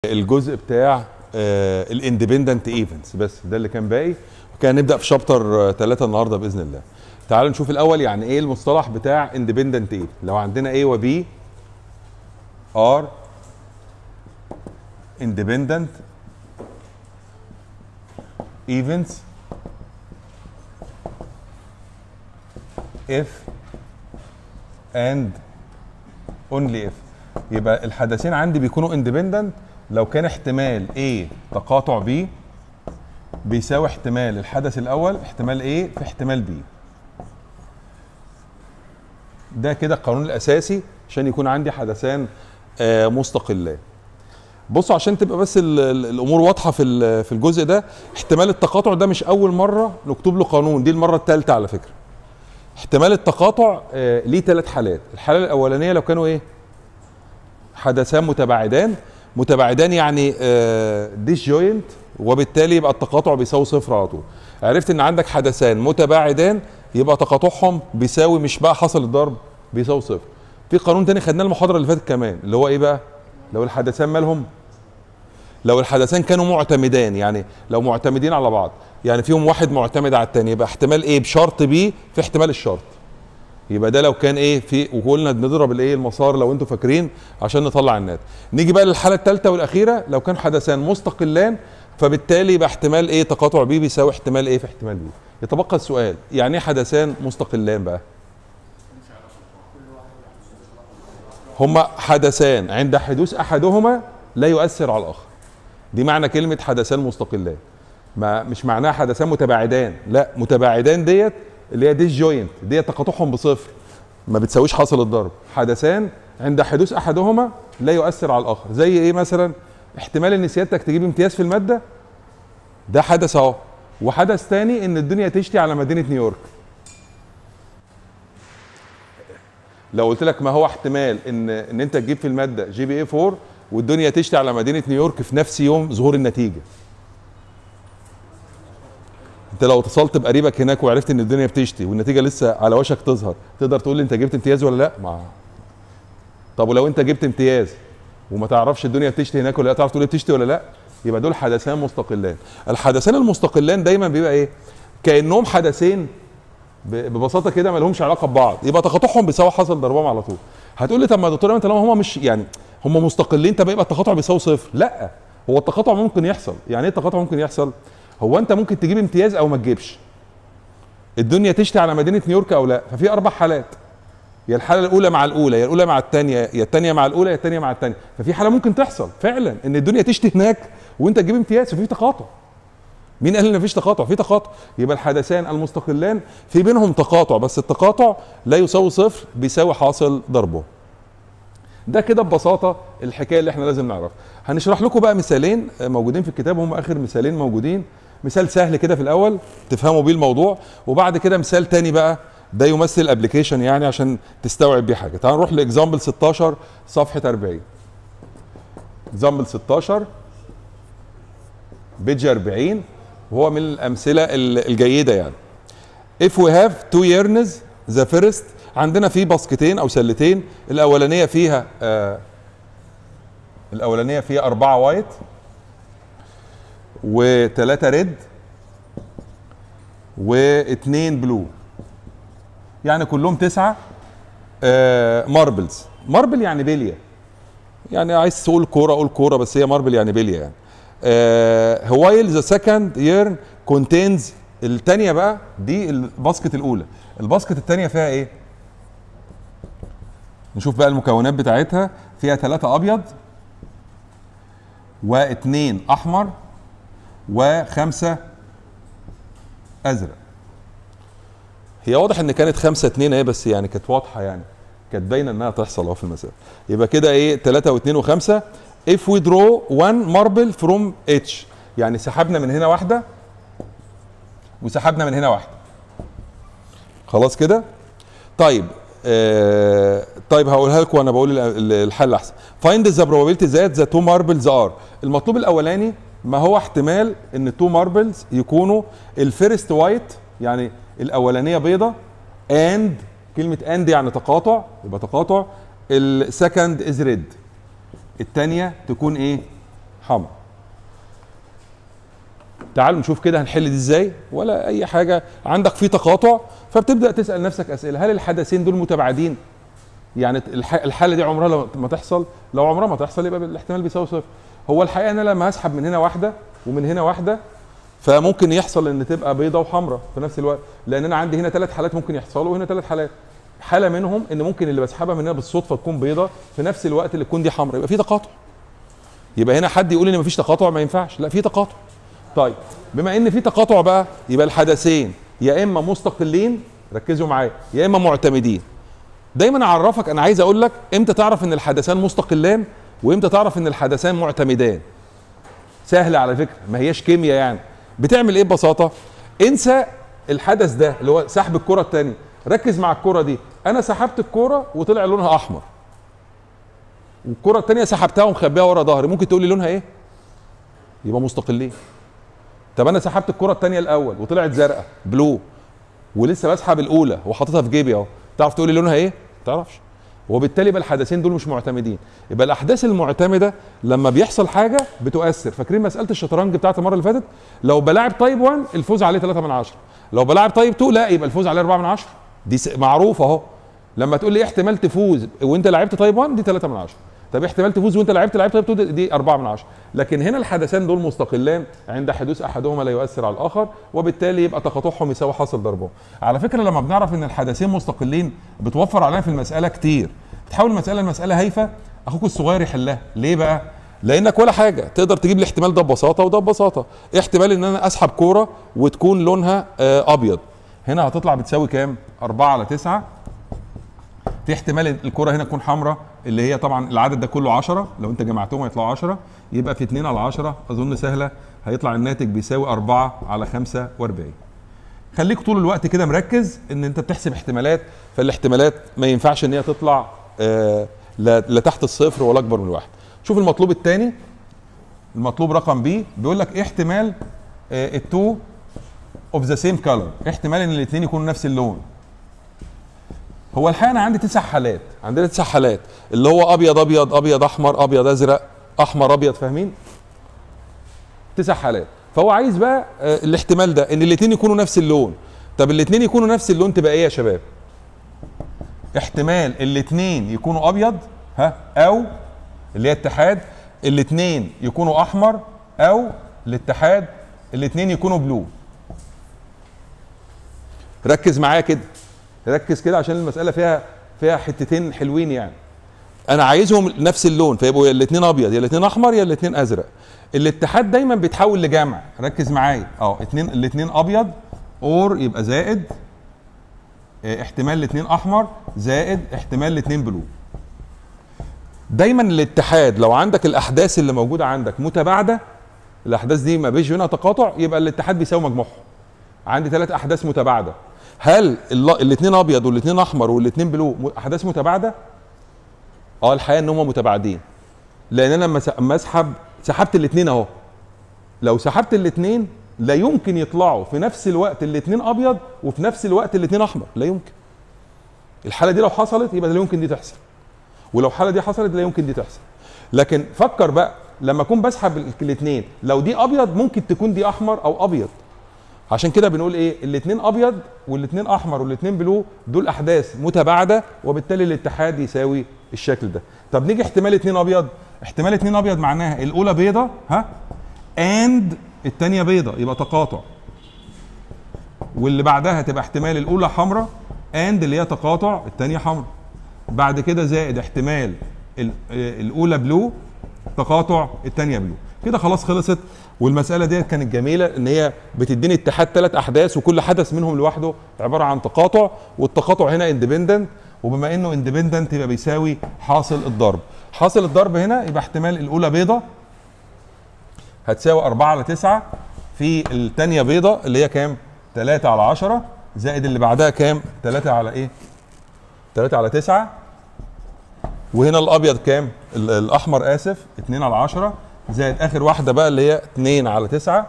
الجزء بتاع الاندبندنت ايفنتس بس ده اللي كان باقي وكان نبدا في شابتر 3 النهارده باذن الله تعالوا نشوف الاول يعني ايه المصطلح بتاع اندبندنت ايفنت لو عندنا A و B are independent events if and only if يبقى الحدثين عندي بيكونوا اندبندنت لو كان احتمال A تقاطع B بيساوي احتمال الحدث الاول احتمال A في احتمال B ده كده القانون الاساسي عشان يكون عندي حدثان آه، مستقلان بصوا عشان تبقى بس ال- ال- الامور واضحه في ال- في الجزء ده احتمال التقاطع ده مش اول مره نكتب له قانون دي المره الثالثه على فكره احتمال التقاطع آه، ليه ثلاث حالات الحاله الاولانيه لو كانوا ايه حدثان متباعدان متباعدان يعني ديس جوينت وبالتالي يبقى التقاطع بيساوي صفر على طول عرفت ان عندك حدثان متباعدان يبقى تقاطعهم بيساوي مش بقى حصل الضرب بيساوي صفر في قانون تاني خدناه المحاضره اللي فاتت كمان اللي هو ايه بقى لو الحدثان مالهم لو الحدثان كانوا معتمدان يعني لو معتمدين على بعض يعني فيهم واحد معتمد على التاني يبقى احتمال ايه بشرط بي في احتمال الشرط يبقى ده لو كان ايه في وقلنا بنضرب الايه المسار لو انتوا فاكرين عشان نطلع الناتج نيجي بقى للحاله الثالثه والاخيره لو كان حدثان مستقلان فبالتالي يبقى احتمال ايه تقاطع بي بيساوي احتمال ايه في احتمال بي يتبقى السؤال يعني ايه حدثان مستقلان بقى هما حدثان عند حدوث احدهما لا يؤثر على الاخر دي معنى كلمه حدثان مستقلان ما مش معناها حدثان متباعدان لا متباعدان ديت اللي هي ديس جوينت ديت تقاطعهم بصفر ما بتساويش حاصل الضرب حدثان عند حدوث احدهما لا يؤثر على الاخر زي ايه مثلا احتمال ان سيادتك تجيب امتياز في الماده ده حدث اهو وحدث تاني ان الدنيا تشتي على مدينه نيويورك لو قلت لك ما هو احتمال ان ان انت تجيب في الماده جي بي اي 4 والدنيا تشتي على مدينه نيويورك في نفس يوم ظهور النتيجه انت لو اتصلت بقريبك هناك وعرفت ان الدنيا بتشتي والنتيجه لسه على وشك تظهر تقدر تقول لي انت جبت امتياز ولا لا ما طب ولو انت جبت امتياز وما تعرفش الدنيا بتشتي هناك ولا لا تعرف تقول لي بتشتي ولا لا يبقى دول حدثان مستقلان الحدثان المستقلان دايما بيبقى ايه كانهم حدثين ب- ببساطه كده ما لهمش علاقه ببعض يبقى تقاطعهم بيساوي حصل ضربهم على طول هتقول لي طب ما يا دكتور انت لما هم مش يعني هم مستقلين طب يبقى التقاطع بيساوي صفر لا هو التقاطع ممكن يحصل يعني ايه التقاطع ممكن يحصل هو انت ممكن تجيب امتياز او ما تجيبش الدنيا تشتي على مدينه نيويورك او لا ففي اربع حالات يا الحاله الاولى مع الاولى يا الاولى مع الثانيه يا الثانيه مع الاولى يا الثانيه مع الثانيه ففي حاله ممكن تحصل فعلا ان الدنيا تشتي هناك وانت تجيب امتياز ففي تقاطع مين قال ان مفيش تقاطع في تقاطع يبقى الحدثان المستقلان في بينهم تقاطع بس التقاطع لا يساوي صفر بيساوي حاصل ضربه ده كده ببساطه الحكايه اللي احنا لازم نعرفها هنشرح لكم بقى مثالين آه، موجودين في الكتاب هم اخر مثالين موجودين مثال سهل كده في الاول تفهموا بيه الموضوع وبعد كده مثال تاني بقى ده يمثل ابلكيشن يعني عشان تستوعب بيه حاجه تعال نروح لاكزامبل 16 صفحه 40 اكزامبل 16 بيج 40 وهو من الامثله ال- الجيده يعني if we have two yearns the first عندنا في باسكتين او سلتين الاولانيه فيها آه الاولانيه فيها اربعه وايت وثلاثه ريد واثنين بلو يعني كلهم تسعه آه ماربلز ماربل يعني بليه يعني عايز تقول كوره قول كوره بس هي ماربل يعني بليه يعني آه while ذا سكند year contains الثانيه بقى دي الباسكت الاولى الباسكت الثانيه فيها ايه نشوف بقى المكونات بتاعتها فيها ثلاثة ابيض واثنين احمر وخمسة ازرق هي واضح ان كانت خمسة اتنين اهي بس يعني كانت واضحة يعني كانت باينة انها تحصل اهو في المسافة يبقى كده ايه تلاتة واثنين وخمسة if we draw one marble from each يعني سحبنا من هنا واحدة وسحبنا من هنا واحدة خلاص كده طيب آه طيب هقولها لكم وانا بقول ال- ال- الحل احسن find the probability that the two marbles are المطلوب الاولاني ما هو احتمال ان التو ماربلز يكونوا الفيرست وايت يعني الاولانيه بيضه اند كلمه اند يعني تقاطع يبقى تقاطع السكند از ريد الثانيه تكون ايه حمراء تعالوا نشوف كده هنحل دي ازاي ولا اي حاجه عندك في تقاطع فبتبدا تسال نفسك اسئله هل الحدثين دول متباعدين يعني الح- الحاله دي عمرها لما- ما تحصل لو عمرها ما تحصل يبقى الاحتمال بيساوي صفر هو الحقيقه انا لما هسحب من هنا واحده ومن هنا واحده فممكن يحصل ان تبقى بيضه وحمراء في نفس الوقت لان انا عندي هنا ثلاث حالات ممكن يحصلوا وهنا ثلاث حالات حاله منهم ان ممكن اللي بسحبها من هنا بالصدفه تكون بيضه في نفس الوقت اللي تكون دي حمراء يبقى في تقاطع يبقى هنا حد يقول ان مفيش تقاطع ما ينفعش لا في تقاطع طيب بما ان في تقاطع بقى يبقى الحدثين يا اما مستقلين ركزوا معايا يا اما معتمدين دايما اعرفك انا عايز اقول لك امتى تعرف ان الحدثان مستقلان وامتى تعرف ان الحدثان معتمدان سهله على فكره ما هياش كيمياء يعني بتعمل ايه ببساطه انسى الحدث ده اللي هو سحب الكره الثانيه ركز مع الكره دي انا سحبت الكره وطلع لونها احمر والكره الثانيه سحبتها ومخبيها ورا ظهري ممكن تقول لي لونها ايه يبقى مستقلين طب انا سحبت الكره الثانيه الاول وطلعت زرقاء بلو ولسه بسحب الاولى وحاططها في جيبي اهو تعرف تقول لي لونها ايه ما تعرفش وبالتالي يبقى الحدثين دول مش معتمدين يبقى الاحداث المعتمده لما بيحصل حاجه بتؤثر فاكرين مساله الشطرنج بتاعت المره اللي فاتت لو بلاعب طيب 1 الفوز عليه 3 من 10 لو بلاعب طيب 2 لا يبقى الفوز عليه 4 من 10 دي س- معروفه اهو لما تقول لي إيه احتمال تفوز وانت لعبت طيب 1 دي 3 من 10 طب احتمال تفوز وانت لعبت لعبت طيب 2 دي- دي 4 من 10 لكن هنا الحدثان دول مستقلان عند حدوث احدهما لا يؤثر على الاخر وبالتالي يبقى تقاطعهم يساوي حاصل ضربهم على فكره لما بنعرف ان الحدثين مستقلين بتوفر علينا في المساله كتير تحول المساله لمساله هايفه اخوك الصغير يحلها ليه بقى لانك ولا حاجه تقدر تجيب الاحتمال ده ببساطه وده ببساطه إيه احتمال ان انا اسحب كوره وتكون لونها آه، ابيض هنا هتطلع بتساوي كام 4 على 9 في احتمال الكرة هنا تكون حمراء اللي هي طبعا العدد ده كله 10 لو انت جمعتهم هيطلعوا 10 يبقى في 2 على 10 اظن سهله هيطلع الناتج بيساوي 4 على 45 خليك طول الوقت كده مركز ان انت بتحسب احتمالات فالاحتمالات ما ينفعش ان هي تطلع آه لا لا تحت الصفر ولا اكبر من واحد شوف المطلوب الثاني المطلوب رقم بي بيقول لك ايه احتمال التو اوف ذا سيم كلر احتمال ان الاثنين يكونوا نفس اللون هو الحقيقه انا عندي تسع حالات عندنا تسع حالات اللي هو ابيض ابيض ابيض احمر ابيض ازرق احمر ابيض فاهمين تسع حالات فهو عايز بقى آه، الاحتمال ده ان الاثنين يكونوا نفس اللون طب الاثنين يكونوا نفس اللون تبقى ايه يا شباب احتمال الاثنين يكونوا ابيض ها او اللي هي اتحاد الاثنين يكونوا احمر او الاتحاد الاثنين يكونوا بلو ركز معايا كده ركز كده عشان المساله فيها فيها حتتين حلوين يعني انا عايزهم نفس اللون فيبقوا يا الاثنين ابيض يا الاثنين احمر يا الاثنين ازرق الاتحاد دايما بيتحول لجمع ركز معايا اه اتنين الاثنين ابيض اور يبقى زائد اه، احتمال الاثنين احمر زائد احتمال الاثنين بلو دايما الاتحاد لو عندك الاحداث اللي موجوده عندك متباعده الاحداث دي ما بيجي بينها تقاطع يبقى الاتحاد بيساوي مجموعهم عندي ثلاث احداث متباعده هل الاثنين ابيض والاثنين احمر والاثنين بلو م- احداث متباعده اه الحقيقه ان هم متباعدين لان انا لما س- اما اسحب سحبت الاثنين اهو لو سحبت الاثنين لا يمكن يطلعوا في نفس الوقت الاثنين ابيض وفي نفس الوقت الاثنين احمر لا يمكن الحاله دي لو حصلت يبقى لا يمكن دي تحصل ولو الحاله دي حصلت لا يمكن دي تحصل لكن فكر بقى لما اكون بسحب الاثنين لو دي ابيض ممكن تكون دي احمر او ابيض عشان كده بنقول ايه الاثنين ابيض والاثنين احمر والاثنين بلو دول احداث متباعده وبالتالي الاتحاد يساوي الشكل ده طب نيجي احتمال اثنين ابيض احتمال اثنين ابيض معناها الاولى بيضه ها اند الثانيه بيضه يبقى تقاطع واللي بعدها تبقى احتمال الاولى حمراء اند اللي هي تقاطع الثانيه حمراء بعد كده زائد احتمال ال- آه، الاولى بلو تقاطع الثانيه بلو كده خلاص خلصت والمساله ديت كانت جميله ان هي بتديني اتحاد ثلاث احداث وكل حدث منهم لوحده عباره عن تقاطع والتقاطع هنا اندبندنت وبما انه اندبندنت يبقى بيساوي حاصل الضرب حاصل الضرب هنا يبقى احتمال الاولى بيضه هتساوي 4 على 9 في الثانيه بيضه اللي هي كام 3 على 10 زائد اللي بعدها كام 3 على ايه 3 على 9 وهنا الابيض كام ال- الاحمر اسف 2 على 10 زائد اخر واحده بقى اللي هي 2 على 9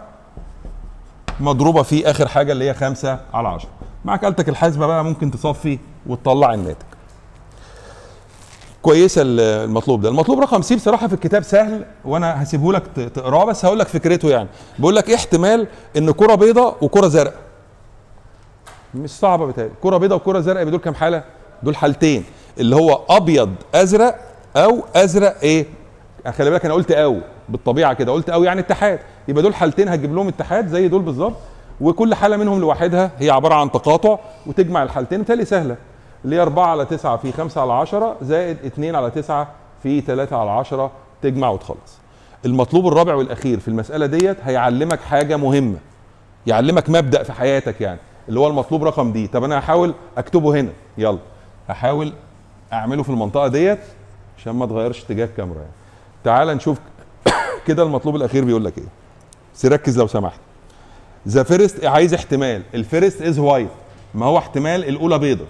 مضروبه في اخر حاجه اللي هي 5 على 10 معاك آلتك الحاسبه بقى ممكن تصفي وتطلع الناتج كويسه ال- المطلوب ده المطلوب رقم سي بصراحه في الكتاب سهل وانا هسيبه لك ت- تقراه بس هقول لك فكرته يعني بيقول لك ايه احتمال ان كره بيضاء وكره زرقاء مش صعبه بتهيألي كره بيضاء وكره زرقاء يبقى دول كام حاله دول حالتين اللي هو ابيض ازرق او ازرق ايه خلي بالك انا قلت او بالطبيعه كده قلت او يعني اتحاد يبقى دول حالتين هتجيب لهم اتحاد زي دول بالظبط وكل حاله منهم لوحدها هي عباره عن تقاطع وتجمع الحالتين بالتالي سهله اللي هي 4 على 9 في 5 على 10 زائد 2 على 9 في 3 على 10 تجمع وتخلص المطلوب الرابع والاخير في المساله ديت هيعلمك حاجه مهمه يعلمك مبدا في حياتك يعني اللي هو المطلوب رقم دي طب انا هحاول اكتبه هنا يلا هحاول اعمله في المنطقه ديت عشان ما تغيرش اتجاه الكاميرا يعني تعال نشوف كده المطلوب الاخير بيقول لك ايه بس ركز لو سمحت ذا فيرست عايز احتمال الفيرست از وايت ما هو احتمال الاولى بيضه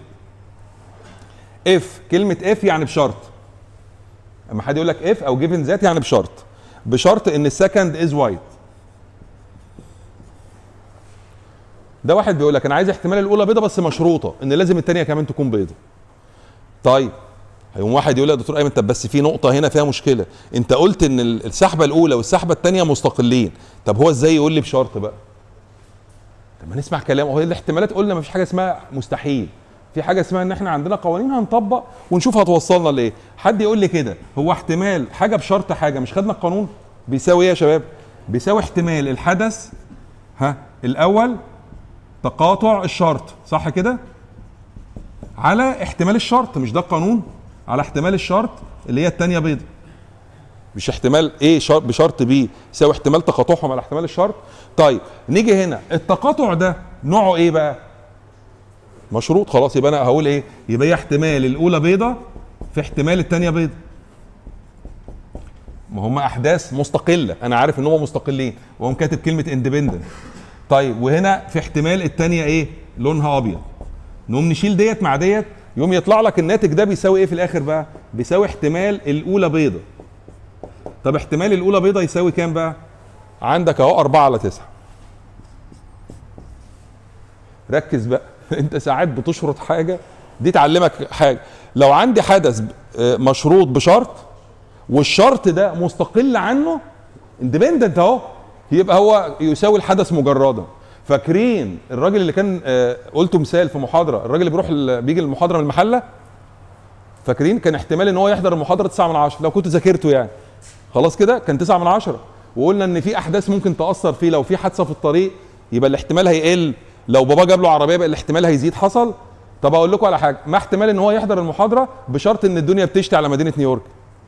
اف كلمه اف يعني بشرط اما حد يقول لك اف او جيفن ذات يعني بشرط بشرط ان السكند از وايت ده واحد بيقول لك انا عايز احتمال الاولى بيضه بس مشروطه ان لازم الثانيه كمان تكون بيضه طيب هيقوم واحد يقول لي يا دكتور ايمن طب بس في نقطه هنا فيها مشكله انت قلت ان ال- السحبه الاولى والسحبه الثانيه مستقلين طب هو ازاي يقول لي بشرط بقى طب ما نسمع كلام هو الاحتمالات قلنا ما فيش حاجه اسمها مستحيل في حاجه اسمها ان احنا عندنا قوانين هنطبق ونشوف هتوصلنا لايه حد يقول لي كده هو احتمال حاجه بشرط حاجه مش خدنا القانون بيساوي ايه يا شباب بيساوي احتمال الحدث ها الاول تقاطع الشرط صح كده على احتمال الشرط مش ده القانون على احتمال الشرط اللي هي الثانيه بيضه مش احتمال ايه شرط بشرط بي يساوي احتمال تقاطعهم على احتمال الشرط طيب نيجي هنا التقاطع ده نوعه ايه بقى مشروط خلاص يبقى انا هقول ايه يبقى هي احتمال الاولى بيضه في احتمال الثانيه بيضه ما هم احداث مستقله انا عارف ان هم مستقلين وهم كاتب كلمه اندبندنت طيب وهنا في احتمال الثانيه ايه لونها ابيض نقوم نشيل ديت مع ديت يقوم يطلع لك الناتج ده بيساوي ايه في الاخر بقى بيساوي احتمال الاولى بيضه طب احتمال الاولى بيضه يساوي كام بقى عندك اهو 4 على 9 ركز بقى انت ساعات بتشرط حاجه دي تعلمك حاجه لو عندي حدث آه، مشروط بشرط والشرط ده مستقل عنه اندبندنت اهو يبقى هو يساوي الحدث مجردا فاكرين الراجل اللي كان آه، قلته مثال في محاضره الراجل اللي بيروح ال- بيجي المحاضره من المحله فاكرين كان احتمال ان هو يحضر المحاضره 9 من 10 لو كنت ذاكرته يعني خلاص كده كان 9 من 10 وقلنا ان في احداث ممكن تاثر فيه لو في حادثه في الطريق يبقى الاحتمال هيقل لو بابا جاب له عربيه يبقى الاحتمال هيزيد حصل طب اقول لكم على حاجه ما احتمال ان هو يحضر المحاضره بشرط ان الدنيا بتشتي على مدينه نيويورك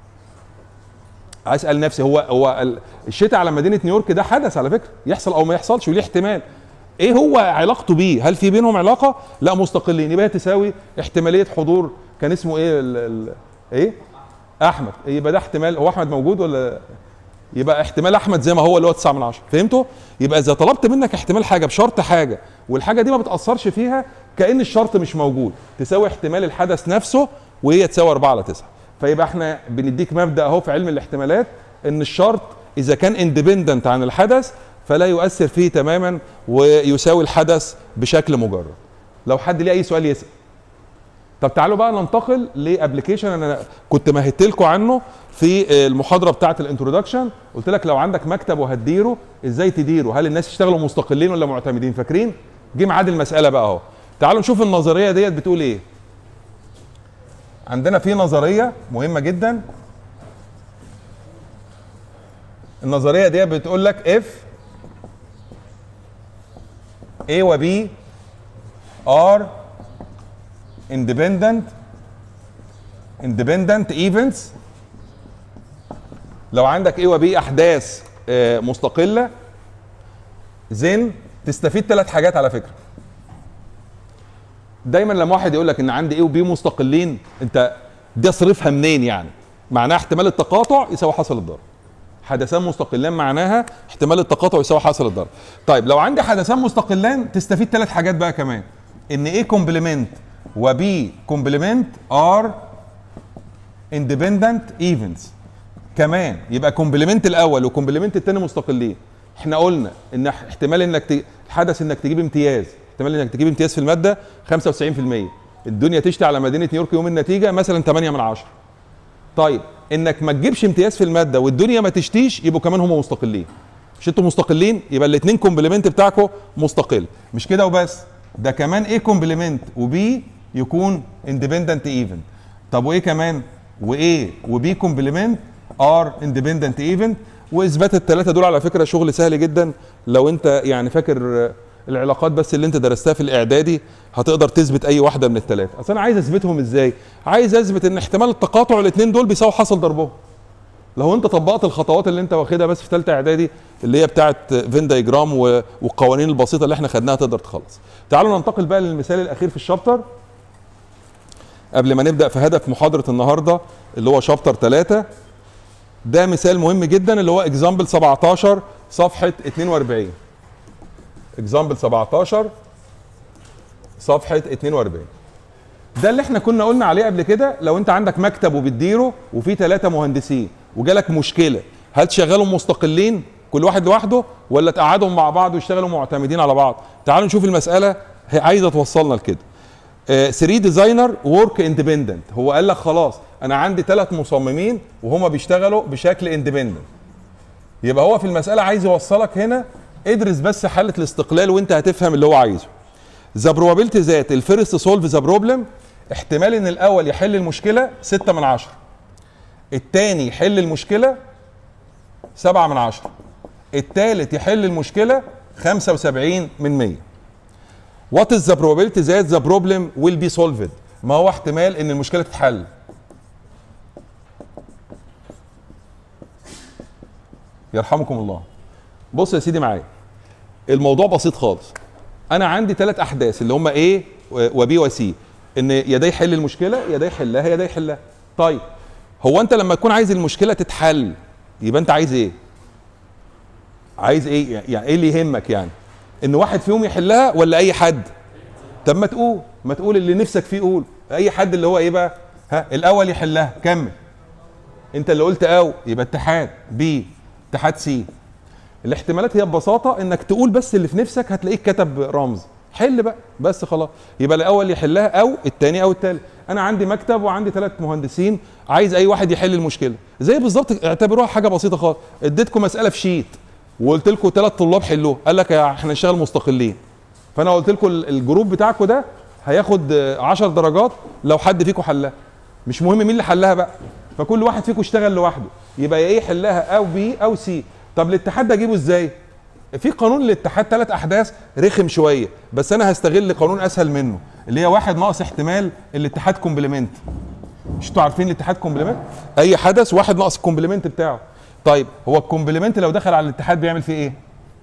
اسال نفسي هو هو ال- الشتاء على مدينه نيويورك ده حدث على فكره يحصل او ما يحصلش وليه احتمال ايه هو علاقته بيه هل في بينهم علاقه لا مستقلين يبقى هي تساوي احتماليه حضور كان اسمه ايه ال ال ايه احمد يبقى ده احتمال هو احمد موجود ولا يبقى احتمال احمد زي ما هو اللي هو 9 من 10 فهمتوا يبقى اذا طلبت منك احتمال حاجه بشرط حاجه والحاجه دي ما بتاثرش فيها كان الشرط مش موجود تساوي احتمال الحدث نفسه وهي تساوي 4 على 9 فيبقى احنا بنديك مبدا اهو في علم الاحتمالات ان الشرط اذا كان اندبندنت عن الحدث فلا يؤثر فيه تماما ويساوي الحدث بشكل مجرد لو حد ليه اي سؤال يسال طب تعالوا بقى ننتقل لابلكيشن انا كنت مهدت لكم عنه في المحاضره بتاعه الانترودكشن قلت لك لو عندك مكتب وهتديره ازاي تديره هل الناس يشتغلوا مستقلين ولا معتمدين فاكرين جه ميعاد المساله بقى اهو تعالوا نشوف النظريه ديت بتقول ايه عندنا في نظريه مهمه جدا النظريه ديت بتقول لك اف A و B are independent independent events لو عندك A و B احداث آه، مستقله زين تستفيد ثلاث حاجات على فكره دايما لما واحد يقول لك ان عندي A و B مستقلين انت ده صرفها منين يعني معناها احتمال التقاطع يساوي حصل الضرب حدثان مستقلان معناها احتمال التقاطع يساوي حاصل الضرب طيب لو عندي حدثان مستقلان تستفيد ثلاث حاجات بقى كمان ان ايه كومبلمنت وبي كومبلمنت ار اندبندنت ايفنتس كمان يبقى كومبلمنت الاول وكومبلمنت الثاني مستقلين احنا قلنا ان احتمال انك ت... حدث انك تجيب امتياز احتمال انك تجيب امتياز في الماده 95% الدنيا تشتي على مدينه نيويورك يوم النتيجه مثلا 8 من 10 طيب انك ما تجيبش امتياز في الماده والدنيا ما تشتيش يبقوا كمان هم مستقلين مش انتوا مستقلين يبقى الاثنين كومبلمنت بتاعكم مستقل مش كده وبس ده كمان ايه كومبلمنت وبي يكون اندبندنت ايفنت طب وايه كمان وايه وبي كومبلمنت ار اندبندنت ايفنت واثبات الثلاثه دول على فكره شغل سهل جدا لو انت يعني فاكر العلاقات بس اللي انت درستها في الاعدادي هتقدر تثبت اي واحده من الثلاثه اصل انا عايز اثبتهم ازاي عايز اثبت ان احتمال التقاطع الاثنين دول بيساوي حاصل ضربهم لو انت طبقت الخطوات اللي انت واخدها بس في ثالثه اعدادي اللي هي بتاعه فين دايجرام والقوانين البسيطه اللي احنا خدناها تقدر تخلص تعالوا ننتقل بقى للمثال الاخير في الشابتر قبل ما نبدا في هدف محاضره النهارده اللي هو شابتر 3 ده مثال مهم جدا اللي هو اكزامبل 17 صفحه 42 اكزامبل 17 صفحه 42 ده اللي احنا كنا قلنا عليه قبل كده لو انت عندك مكتب وبتديره وفي ثلاثه مهندسين وجالك مشكله هل تشغلهم مستقلين كل واحد لوحده ولا تقعدهم مع بعض ويشتغلوا معتمدين على بعض تعالوا نشوف المساله هي عايزه توصلنا لكده 3 ديزاينر ورك اندبندنت هو قال لك خلاص انا عندي ثلاث مصممين وهما بيشتغلوا بشكل اندبندنت يبقى هو في المساله عايز يوصلك هنا ادرس بس حاله الاستقلال وانت هتفهم اللي هو عايزه ذا probability ذات الفيرست سولف ذا بروبلم احتمال ان الاول يحل المشكله 6 من 10 الثاني يحل المشكله 7 من 10 الثالث يحل المشكله 75 من 100 وات از ذا probability ذات ذا بروبلم ويل بي سولفد ما هو احتمال ان المشكله تتحل يرحمكم الله بص يا سيدي معايا الموضوع بسيط خالص انا عندي ثلاث احداث اللي هم ايه وبي وسي ان يا ده يحل المشكله يا ده يحلها يا ده يحلها طيب هو انت لما تكون عايز المشكله تتحل يبقى انت عايز ايه عايز ايه يعني ايه اللي يهمك يعني ان واحد فيهم يحلها ولا اي حد طب ما تقول ما تقول اللي نفسك فيه قول اي حد اللي هو ايه بقى ها الاول يحلها كمل انت اللي قلت او يبقى اتحاد بي اتحاد سي الاحتمالات هي ببساطه انك تقول بس اللي في نفسك هتلاقيك كتب رمز حل بقى بس خلاص يبقى الاول يحلها او الثاني او الثالث انا عندي مكتب وعندي ثلاث مهندسين عايز اي واحد يحل المشكله زي بالظبط اعتبروها حاجه بسيطه خالص اديتكم مساله في شيت وقلت لكم ثلاث طلاب حلوها قال لك احنا نشتغل مستقلين فانا قلت لكم الجروب بتاعكم ده هياخد 10 درجات لو حد فيكم حلها مش مهم مين اللي حلها بقى فكل واحد فيكم اشتغل لوحده يبقى يا ايه حلها او بي او سي طب الاتحاد ده اجيبه ازاي في قانون الاتحاد ثلاث احداث رخم شويه بس انا هستغل قانون اسهل منه اللي هي واحد ناقص احتمال الاتحاد كومبلمنت مش انتوا عارفين الاتحاد كومبلمنت اي حدث واحد ناقص الكومبلمنت بتاعه طيب هو الكومبلمنت لو دخل على الاتحاد بيعمل فيه ايه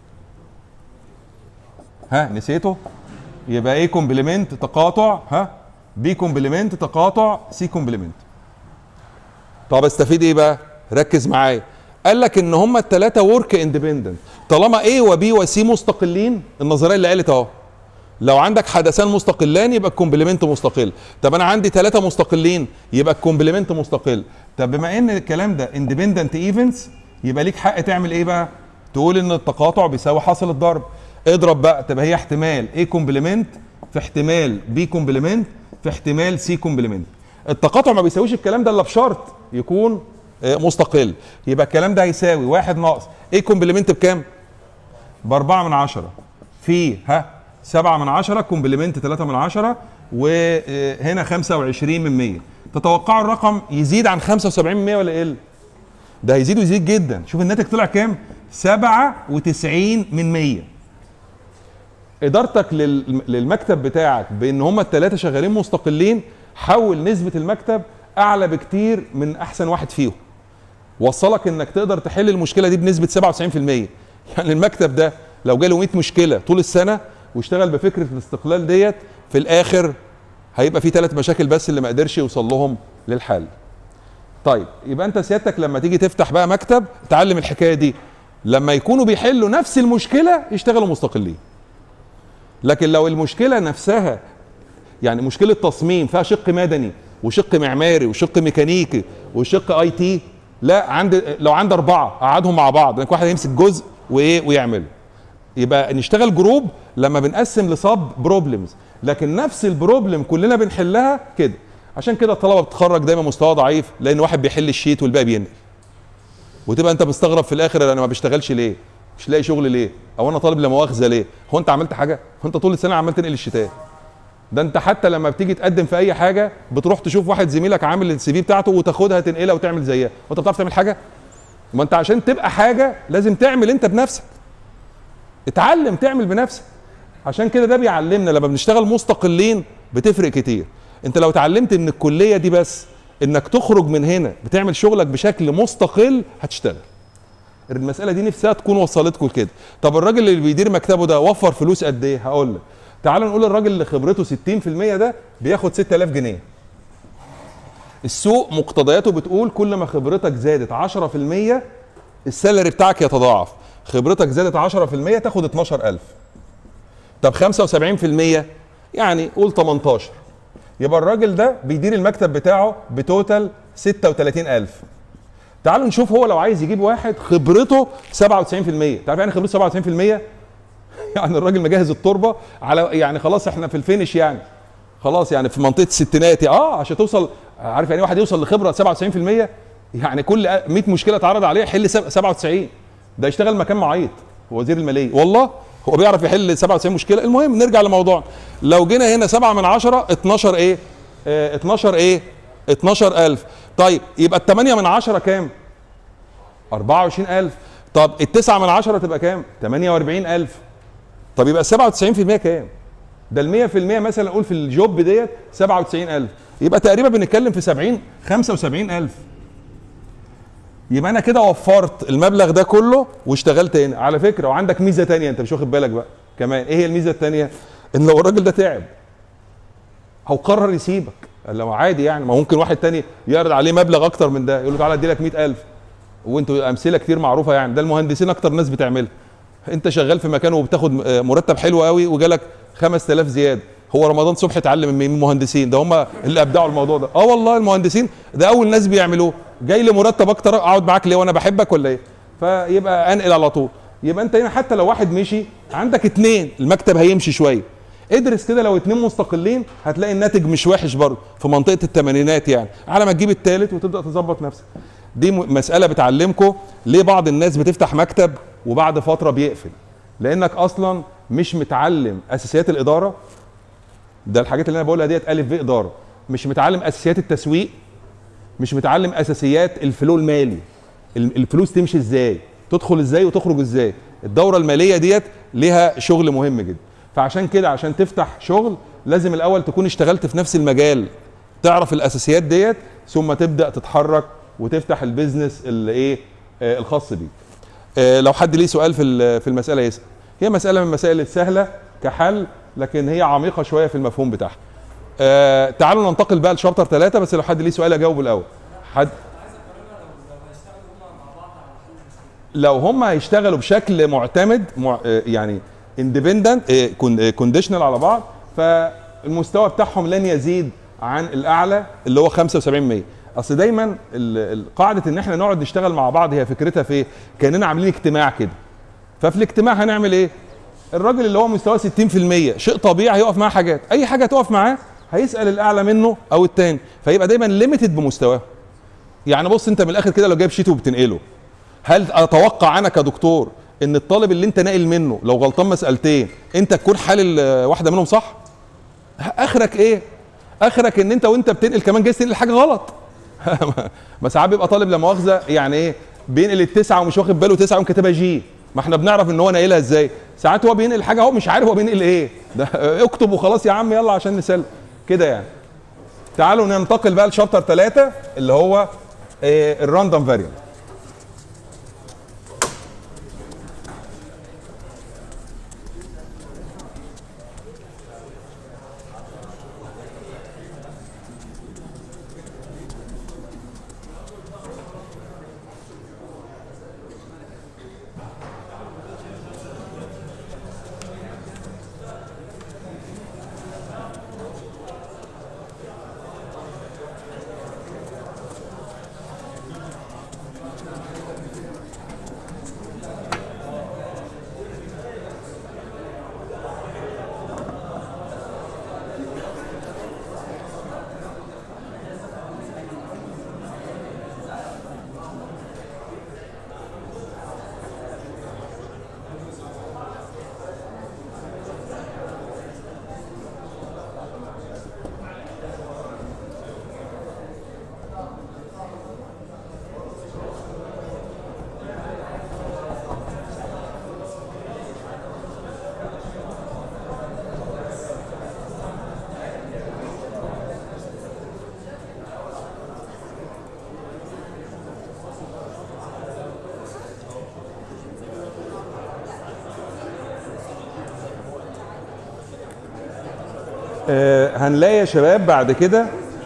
ها نسيته يبقى ايه كومبلمنت تقاطع ها بي كومبلمنت تقاطع سي كومبلمنت طب استفيد ايه بقى ركز معايا قال لك ان هم الثلاثه ورك اندبندنت طالما ايه وبي وسي مستقلين النظريه اللي قالت اهو لو عندك حدثان مستقلان يبقى الكومبلمنت مستقل طب انا عندي ثلاثه مستقلين يبقى الكومبلمنت مستقل طب بما ان الكلام ده اندبندنت ايفنتس يبقى ليك حق تعمل ايه بقى تقول ان التقاطع بيساوي حاصل الضرب اضرب بقى تبقى هي احتمال ايه كومبلمنت في احتمال بي كومبلمنت في احتمال سي كومبلمنت التقاطع ما بيساويش الكلام ده الا بشرط يكون مستقل يبقى الكلام ده هيساوي واحد ناقص ايه كومبلمنت بكام؟ بأربعة من عشرة في ها سبعة من عشرة كومبلمنت ثلاثة من عشرة وهنا خمسة وعشرين من مية تتوقعوا الرقم يزيد عن خمسة وسبعين من مية ولا يقل؟ ده هيزيد ويزيد جدا شوف الناتج طلع كام؟ سبعة وتسعين من مية إدارتك للمكتب بتاعك بإن هما الثلاثة شغالين مستقلين حول نسبة المكتب أعلى بكتير من أحسن واحد فيهم وصلك انك تقدر تحل المشكله دي بنسبه 97% يعني المكتب ده لو جاله 100 مشكله طول السنه واشتغل بفكره الاستقلال ديت في الاخر هيبقى في ثلاث مشاكل بس اللي ما قدرش يوصل لهم للحل طيب يبقى انت سيادتك لما تيجي تفتح بقى مكتب تعلم الحكايه دي لما يكونوا بيحلوا نفس المشكله يشتغلوا مستقلين لكن لو المشكله نفسها يعني مشكله تصميم فيها شق مدني وشق معماري وشق ميكانيكي وشق اي تي لا عند لو عندي اربعه قعدهم مع بعض لان واحد هيمسك جزء وايه ويعمله يبقى نشتغل جروب لما بنقسم لصاب بروبلمز لكن نفس البروبلم كلنا بنحلها كده عشان كده الطلبه بتتخرج دايما مستوى ضعيف لان واحد بيحل الشيت والباقي بينقل وتبقى انت مستغرب في الاخر انا ما بشتغلش ليه مش لاقي شغل ليه او انا طالب لا مؤاخذه ليه هو انت عملت حاجه هو انت طول السنه عمال تنقل الشتات ده انت حتى لما بتيجي تقدم في اي حاجه بتروح تشوف واحد زميلك عامل السي في بتاعته وتاخدها تنقلها وتعمل زيها وانت بتعرف تعمل حاجه ما انت عشان تبقى حاجه لازم تعمل انت بنفسك اتعلم تعمل بنفسك عشان كده ده بيعلمنا لما بنشتغل مستقلين بتفرق كتير انت لو اتعلمت ان الكليه دي بس انك تخرج من هنا بتعمل شغلك بشكل مستقل هتشتغل المساله دي نفسها تكون وصلتكم لكده طب الراجل اللي بيدير مكتبه ده وفر فلوس قد ايه هقول لك تعالوا نقول الراجل اللي خبرته 60% ده بياخد 6000 جنيه السوق مقتضياته بتقول كل ما خبرتك زادت 10% السالري بتاعك يتضاعف خبرتك زادت 10% تاخد 12000 طب 75% يعني قول 18 يبقى الراجل ده بيدير المكتب بتاعه بتوتال 36000 تعالوا نشوف هو لو عايز يجيب واحد خبرته 97% تعرف يعني خبرته 97% يعني الراجل مجهز التربه على يعني خلاص احنا في الفينش يعني خلاص يعني في منطقه الستينات اه عشان توصل عارف يعني واحد يوصل لخبره 97% يعني كل 100 مشكله اتعرض عليه يحل 97 ده يشتغل مكان معيط وزير الماليه والله هو بيعرف يحل 97 مشكله المهم نرجع لموضوعنا لو جينا هنا 7 من 10 12 ايه اه 12 ايه 12000 طيب يبقى ال 8 من 10 كام 24000 طب التسعة من 10 تبقى كام 48000 طب يبقى 97% كام ده ال 100% مثلا نقول في الجوب ديت 97000 يبقى تقريبا بنتكلم في 70 75000 يبقى انا كده وفرت المبلغ ده كله واشتغلت هنا على فكره وعندك ميزه تانية انت مش واخد بالك بقى كمان ايه هي الميزه التانية ان لو الراجل ده تعب او قرر يسيبك لو عادي يعني ما ممكن واحد تاني يعرض عليه مبلغ اكتر من ده يقول له تعالى ادي لك 100000 وانتوا امثله كتير معروفه يعني ده المهندسين اكتر ناس بتعملها انت شغال في مكان وبتاخد مرتب حلو قوي وجالك 5000 زياده هو رمضان صبحي اتعلم من المهندسين ده هم اللي ابدعوا الموضوع ده اه والله المهندسين ده اول ناس بيعملوه جاي لي مرتب اكتر اقعد معاك ليه وانا بحبك ولا ايه فيبقى انقل على طول يبقى انت هنا حتى لو واحد مشي عندك اتنين المكتب هيمشي شويه ادرس كده لو اتنين مستقلين هتلاقي الناتج مش وحش برضه في منطقه الثمانينات يعني على ما تجيب التالت وتبدا تظبط نفسك دي مساله بتعلمكم ليه بعض الناس بتفتح مكتب وبعد فتره بيقفل لانك اصلا مش متعلم اساسيات الاداره ده الحاجات اللي انا بقولها ديت الف ب اداره مش متعلم اساسيات التسويق مش متعلم اساسيات الفلو المالي الفلوس تمشي ازاي تدخل ازاي وتخرج ازاي الدوره الماليه ديت ليها شغل مهم جدا فعشان كده عشان تفتح شغل لازم الاول تكون اشتغلت في نفس المجال تعرف الاساسيات ديت ثم تبدا تتحرك وتفتح البيزنس اللي ايه آه الخاص بيك آه لو حد ليه سؤال في في المساله يسال هي مساله من المسائل السهله كحل لكن هي عميقه شويه في المفهوم بتاعها آه تعالوا ننتقل بقى لشابتر ثلاثة بس لو حد ليه سؤال اجاوبه الاول حد لو هم هيشتغلوا بشكل معتمد مع يعني اندبندنت كونديشنال على بعض فالمستوى بتاعهم لن يزيد عن الاعلى اللي هو 75% اصل دايما قاعده ان احنا نقعد نشتغل مع بعض هي فكرتها في كاننا عاملين اجتماع كده ففي الاجتماع هنعمل ايه الراجل اللي هو مستواه 60% شيء طبيعي هيقف معاه حاجات اي حاجه تقف معاه هيسال الاعلى منه او التاني فيبقى دايما ليميتد بمستواه يعني بص انت من الاخر كده لو جايب شيت وبتنقله هل اتوقع انا كدكتور ان الطالب اللي انت ناقل منه لو غلطان مسالتين انت تكون حلل واحده منهم صح اخرك ايه اخرك ان انت وانت بتنقل كمان جاي تنقل حاجه غلط ما ساعات بيبقى طالب لا مؤاخذه يعني ايه بينقل التسعه ومش واخد باله تسعه وكاتبها جي ما احنا بنعرف ان هو ناقلها ازاي ساعات هو بينقل حاجه هو مش عارف هو بينقل ايه ده اكتب وخلاص يا عم يلا عشان نسلم كده يعني تعالوا ننتقل بقى لشابتر ثلاثة اللي هو إيه الراندوم فاريانت آه هنلاقي يا شباب بعد كده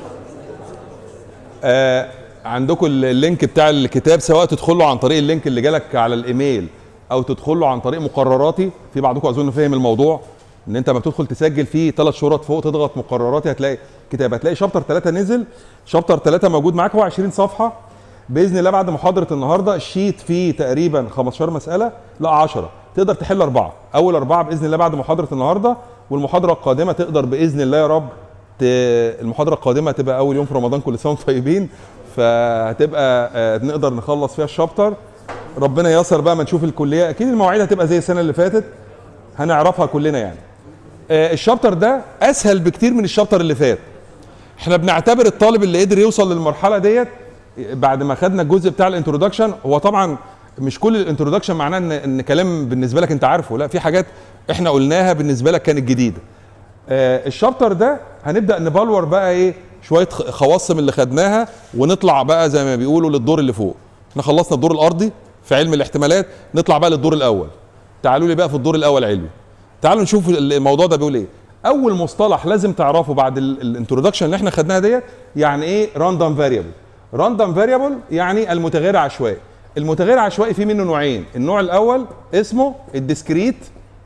آه عندكم اللينك بتاع الكتاب سواء تدخلوا عن طريق اللينك اللي جالك على الايميل او تدخلوا عن طريق مقرراتي في بعضكم اظن فاهم الموضوع ان انت لما بتدخل تسجل فيه ثلاث شرط فوق تضغط مقرراتي هتلاقي كتاب هتلاقي شابتر 3 نزل شابتر 3 موجود معاك هو 20 صفحه باذن الله بعد محاضره النهارده الشيت فيه تقريبا 15 مساله لا 10 تقدر تحل اربعه اول اربعه باذن الله بعد محاضره النهارده والمحاضره القادمه تقدر باذن الله يا رب ت... المحاضره القادمه هتبقى اول يوم في رمضان كل سنه وانتم طيبين فهتبقى آه، نقدر نخلص فيها الشابتر ربنا ييسر بقى ما نشوف الكليه اكيد المواعيد هتبقى زي السنه اللي فاتت هنعرفها كلنا يعني آه، الشابتر ده اسهل بكتير من الشابتر اللي فات احنا بنعتبر الطالب اللي قدر يوصل للمرحله ديت بعد ما خدنا الجزء بتاع الانترودكشن هو طبعا مش كل الانترودكشن معناه ان ان كلام بالنسبه لك انت عارفه لا في حاجات احنا قلناها بالنسبه لك كانت جديده آه الشابتر ده هنبدا نبلور بقى ايه شويه خ- خواص من اللي خدناها ونطلع بقى زي ما بيقولوا للدور اللي فوق احنا خلصنا الدور الارضي في علم الاحتمالات نطلع بقى للدور الاول تعالوا لي بقى في الدور الاول علمي تعالوا نشوف الموضوع ده بيقول ايه اول مصطلح لازم تعرفه بعد الانترودكشن اللي احنا خدناها ديت يعني ايه راندوم فاريبل راندوم فاريبل يعني المتغير العشوائي المتغير العشوائي فيه منه نوعين النوع الاول اسمه الديسكريت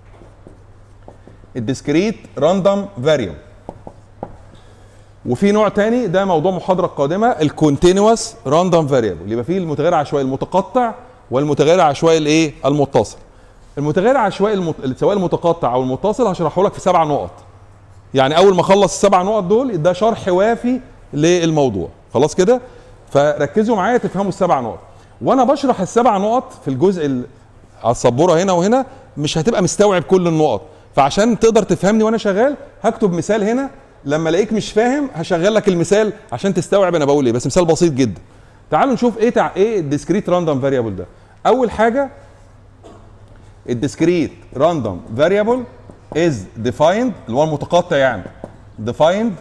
الديسكريت راندوم فاريبل وفي نوع تاني ده موضوع محاضره قادمه الكونتينوس راندوم فاريبل يبقى فيه المتغير العشوائي المتقطع والمتغير العشوائي الايه المتصل المتغير العشوائي المت... سواء المتقطع او المتصل هشرحه لك في سبع نقط يعني اول ما اخلص السبع نقط دول ده شرح وافي للموضوع خلاص كده فركزوا معايا تفهموا السبع نقط وانا بشرح السبع نقط في الجزء ال... على السبوره هنا وهنا مش هتبقى مستوعب كل النقط فعشان تقدر تفهمني وانا شغال هكتب مثال هنا لما الاقيك مش فاهم هشغل لك المثال عشان تستوعب انا بقول ايه بس مثال بسيط جدا تعالوا نشوف ايه تع... ايه الديسكريت راندوم فاريبل ده اول حاجه الديسكريت راندوم فاريبل از defined اللي هو المتقطع يعني defined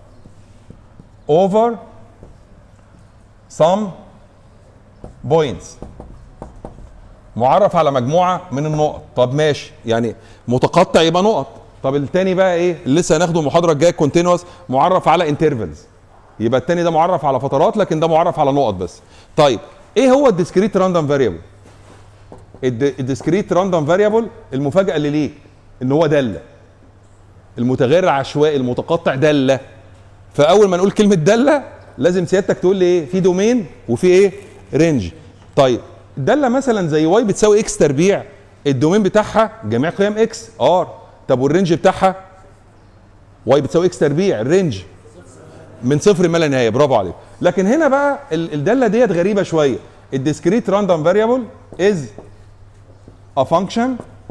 over some points معرف على مجموعه من النقط طب ماشي يعني متقطع يبقى نقط طب التاني بقى ايه اللي لسه هناخده المحاضره الجايه كونتينوس معرف على انترفلز يبقى التاني ده معرف على فترات لكن ده معرف على نقط بس طيب ايه هو الديسكريت راندوم فاريبل الديسكريت راندوم فاريبل المفاجاه اللي ليك ان هو داله المتغير العشوائي المتقطع داله فاول ما نقول كلمه داله لازم سيادتك تقول لي ايه في دومين وفي ايه رينج طيب داله مثلا زي واي بتساوي اكس تربيع الدومين بتاعها جميع قيم اكس ار طب والرينج بتاعها واي بتساوي اكس تربيع الرينج من صفر ما لا نهايه برافو عليك لكن هنا بقى ال- الداله ديت غريبه شويه الديسكريت راندوم فاريبل از a function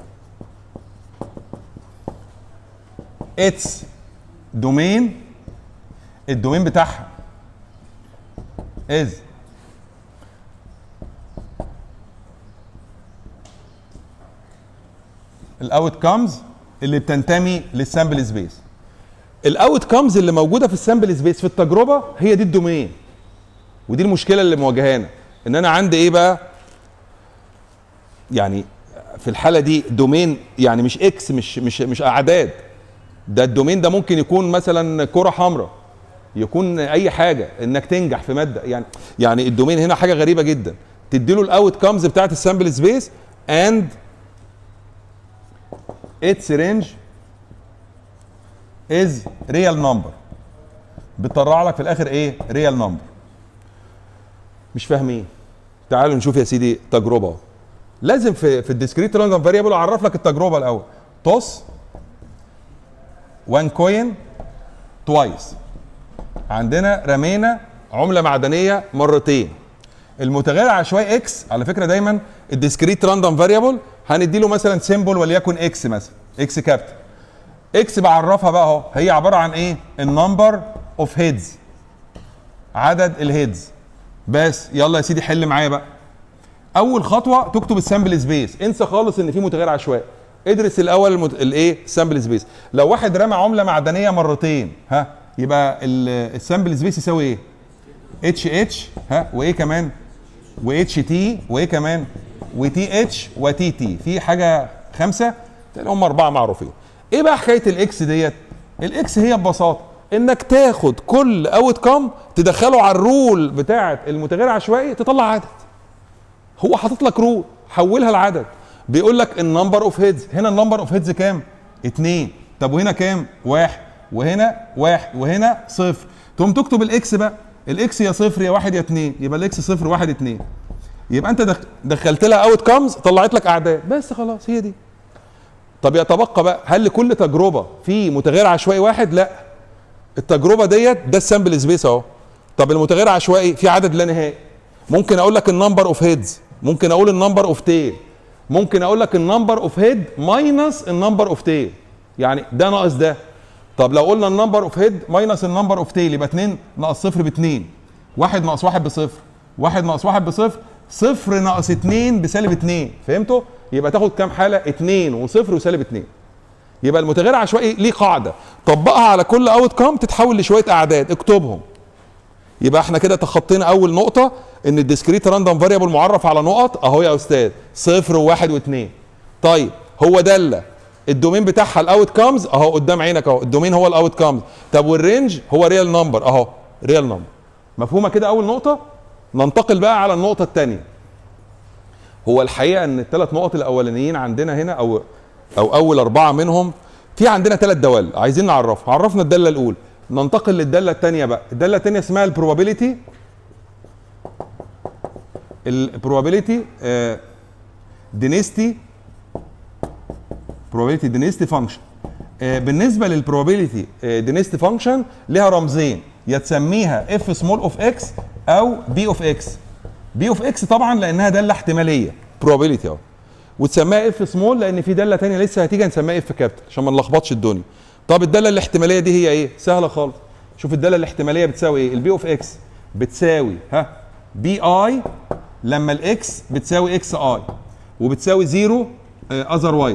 its domain الدومين بتاعها is الاوت كامز اللي بتنتمي للسامبل سبيس الاوت كامز اللي موجوده في السامبل سبيس في التجربه هي دي الدومين ودي المشكله اللي مواجهانا ان انا عندي ايه بقى يعني في الحاله دي دومين يعني مش اكس مش مش مش اعداد ده الدومين ده ممكن يكون مثلا كره حمراء يكون اي حاجه انك تنجح في ماده يعني يعني الدومين هنا حاجه غريبه جدا تدي له الاوت كامز بتاعت السامبل سبيس اند its range is real number بتطلع لك في الاخر ايه real number مش فاهمين تعالوا نشوف يا سيدي تجربه اهو. لازم في في الديسكريت راندوم فاريبل اعرف لك التجربه الاول توس وان كوين توايس عندنا رمينا عمله معدنيه مرتين المتغير العشوائي اكس على فكره دايما الديسكريت راندوم فاريبل هندي له مثلا سيمبل وليكن اكس مثلا اكس كابيتال اكس بعرفها بقى اهو هي عباره عن ايه النمبر اوف هيدز عدد الهيدز بس يلا يا سيدي حل معايا بقى اول خطوه تكتب السامبل سبيس انسى خالص ان في متغير عشوائي ادرس الاول المت... الايه السامبل سبيس لو واحد رمى عمله معدنيه مرتين ها يبقى ال- السامبل سبيس يساوي ايه اتش اتش ها وايه كمان واتش تي وايه كمان وتي اتش وتي تي في حاجه خمسه هم اربعه معروفين ايه بقى حكايه الاكس ديت الاكس هي ببساطه انك تاخد كل اوت كام تدخله على الرول بتاعه المتغير العشوائي تطلع عدد هو حاطط لك رول حولها لعدد بيقول لك النمبر اوف هيدز هنا النمبر اوف هيدز كام؟ اتنين طب وهنا كام؟ واحد وهنا واحد وهنا صفر تقوم تكتب الاكس بقى الاكس يا صفر يا واحد يا اتنين يبقى الاكس صفر واحد اتنين يبقى انت دخ- دخلت لها اوت كامز طلعت لك اعداد بس خلاص هي دي طب يتبقى بقى هل لكل تجربه في متغير عشوائي واحد؟ لا التجربه ديت ده السامبل سبيس اهو طب المتغير عشوائي في عدد لا نهائي ممكن اقول لك النمبر اوف هيدز ممكن اقول النمبر اوف تيل ممكن اقول لك النمبر اوف هيد ماينس النمبر اوف تيل يعني ده ناقص ده طب لو قلنا النمبر اوف هيد ماينس النمبر اوف تيل يبقى 2 ناقص صفر ب 2 واحد ناقص واحد بصفر واحد ناقص واحد بصفر صفر ناقص 2 بسالب 2 فهمتوا؟ يبقى تاخد كام حاله؟ 2 وصفر وسالب 2 يبقى المتغير العشوائي ليه قاعده طبقها على كل اوت كام تتحول لشويه اعداد اكتبهم يبقى احنا كده تخطينا اول نقطه ان الديسكريت راندوم فاريبل معرف على نقط اهو يا استاذ صفر وواحد واثنين طيب هو داله الدومين بتاعها الاوت كامز اهو قدام عينك اهو الدومين هو الاوت كامز طب والرينج هو ريال نمبر اهو ريال نمبر مفهومه كده اول نقطه ننتقل بقى على النقطه الثانيه هو الحقيقه ان الثلاث نقط الاولانيين عندنا هنا او او اول اربعه منهم في عندنا ثلاث دوال عايزين نعرفها عرفنا الداله الاولى ننتقل للداله الثانيه بقى الداله الثانيه اسمها البروبابيليتي البروبابيليتي دينيستي probability density function آه، بالنسبه للبروبابيلتي density فانكشن لها رمزين يا تسميها اف سمول اوف اكس او بي اوف اكس بي اوف اكس طبعا لانها داله احتماليه probability اهو وتسميها اف سمول لان في داله ثانيه لسه هتيجي هنسميها اف كابيتال عشان ما نلخبطش الدنيا طب الداله الاحتماليه دي هي ايه سهله خالص شوف الداله الاحتماليه بتساوي ايه البي اوف اكس بتساوي ها بي اي لما الاكس بتساوي اكس اي وبتساوي زيرو اذروايز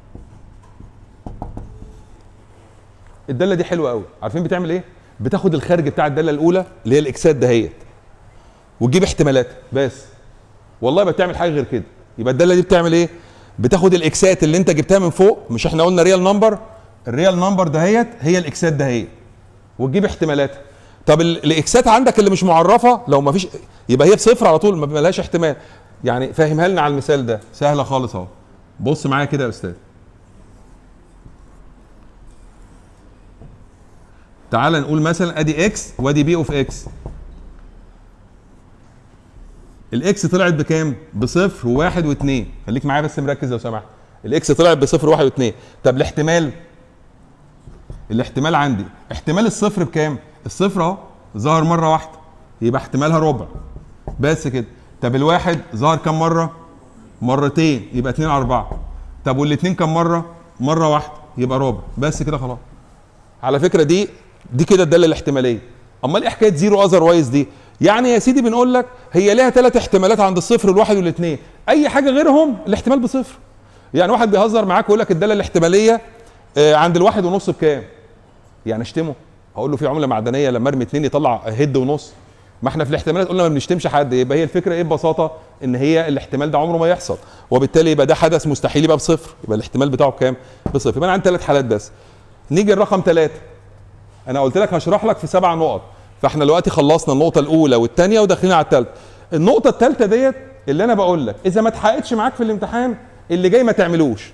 الداله دي حلوه قوي عارفين بتعمل ايه بتاخد الخارج بتاع الداله الاولى اللي هي الاكسات دهيت وتجيب احتمالات بس والله ما بتعمل حاجه غير كده يبقى الداله دي بتعمل ايه بتاخد الاكسات اللي انت جبتها من فوق مش احنا قلنا ريال نمبر الريال نمبر دهيت هي الاكسات دهيت وتجيب احتمالاتها طب ال- الاكسات عندك اللي مش معرفه لو ما فيش يبقى هي بصفر على طول ما لهاش احتمال يعني فاهمها لنا على المثال ده سهله خالص اهو بص معايا كده يا استاذ تعال نقول مثلا ادي اكس وادي بي اوف اكس الاكس طلعت بكام؟ بصفر وواحد واثنين خليك معايا بس مركز لو سمحت الاكس طلعت بصفر وواحد واثنين طب الاحتمال الاحتمال عندي احتمال الصفر بكام؟ الصفر اهو ظهر مره واحده يبقى احتمالها ربع بس كده طب الواحد ظهر كام مره؟ مرتين يبقى 2 على 4 طب والاثنين كام مره؟ مره واحده يبقى ربع بس كده خلاص على فكره دي دي كده الداله الاحتماليه امال ايه حكايه زيرو اذر وايز دي يعني يا سيدي بنقول لك هي لها ثلاث احتمالات عند الصفر والواحد والاثنين اي حاجه غيرهم الاحتمال بصفر يعني واحد بيهزر معاك ويقول لك الداله الاحتماليه آه، عند الواحد ونص بكام يعني اشتمه اقول له في عمله معدنيه لما ارمي اتنين يطلع هيد ونص ما احنا في الاحتمالات قلنا ما بنشتمش حد يبقى هي الفكره ايه ببساطه ان هي الاحتمال ده عمره ما يحصل وبالتالي يبقى ده حدث مستحيل يبقى بصفر يبقى الاحتمال بتاعه بكام بصفر يبقى انا عندي ثلاث حالات بس نيجي الرقم ثلاثة انا قلت لك هشرح لك في سبع نقط فاحنا دلوقتي خلصنا النقطه الاولى والثانيه وداخلين على الثالثه النقطه الثالثه ديت اللي انا بقول لك اذا ما اتحققتش معاك في الامتحان اللي جاي ما تعملوش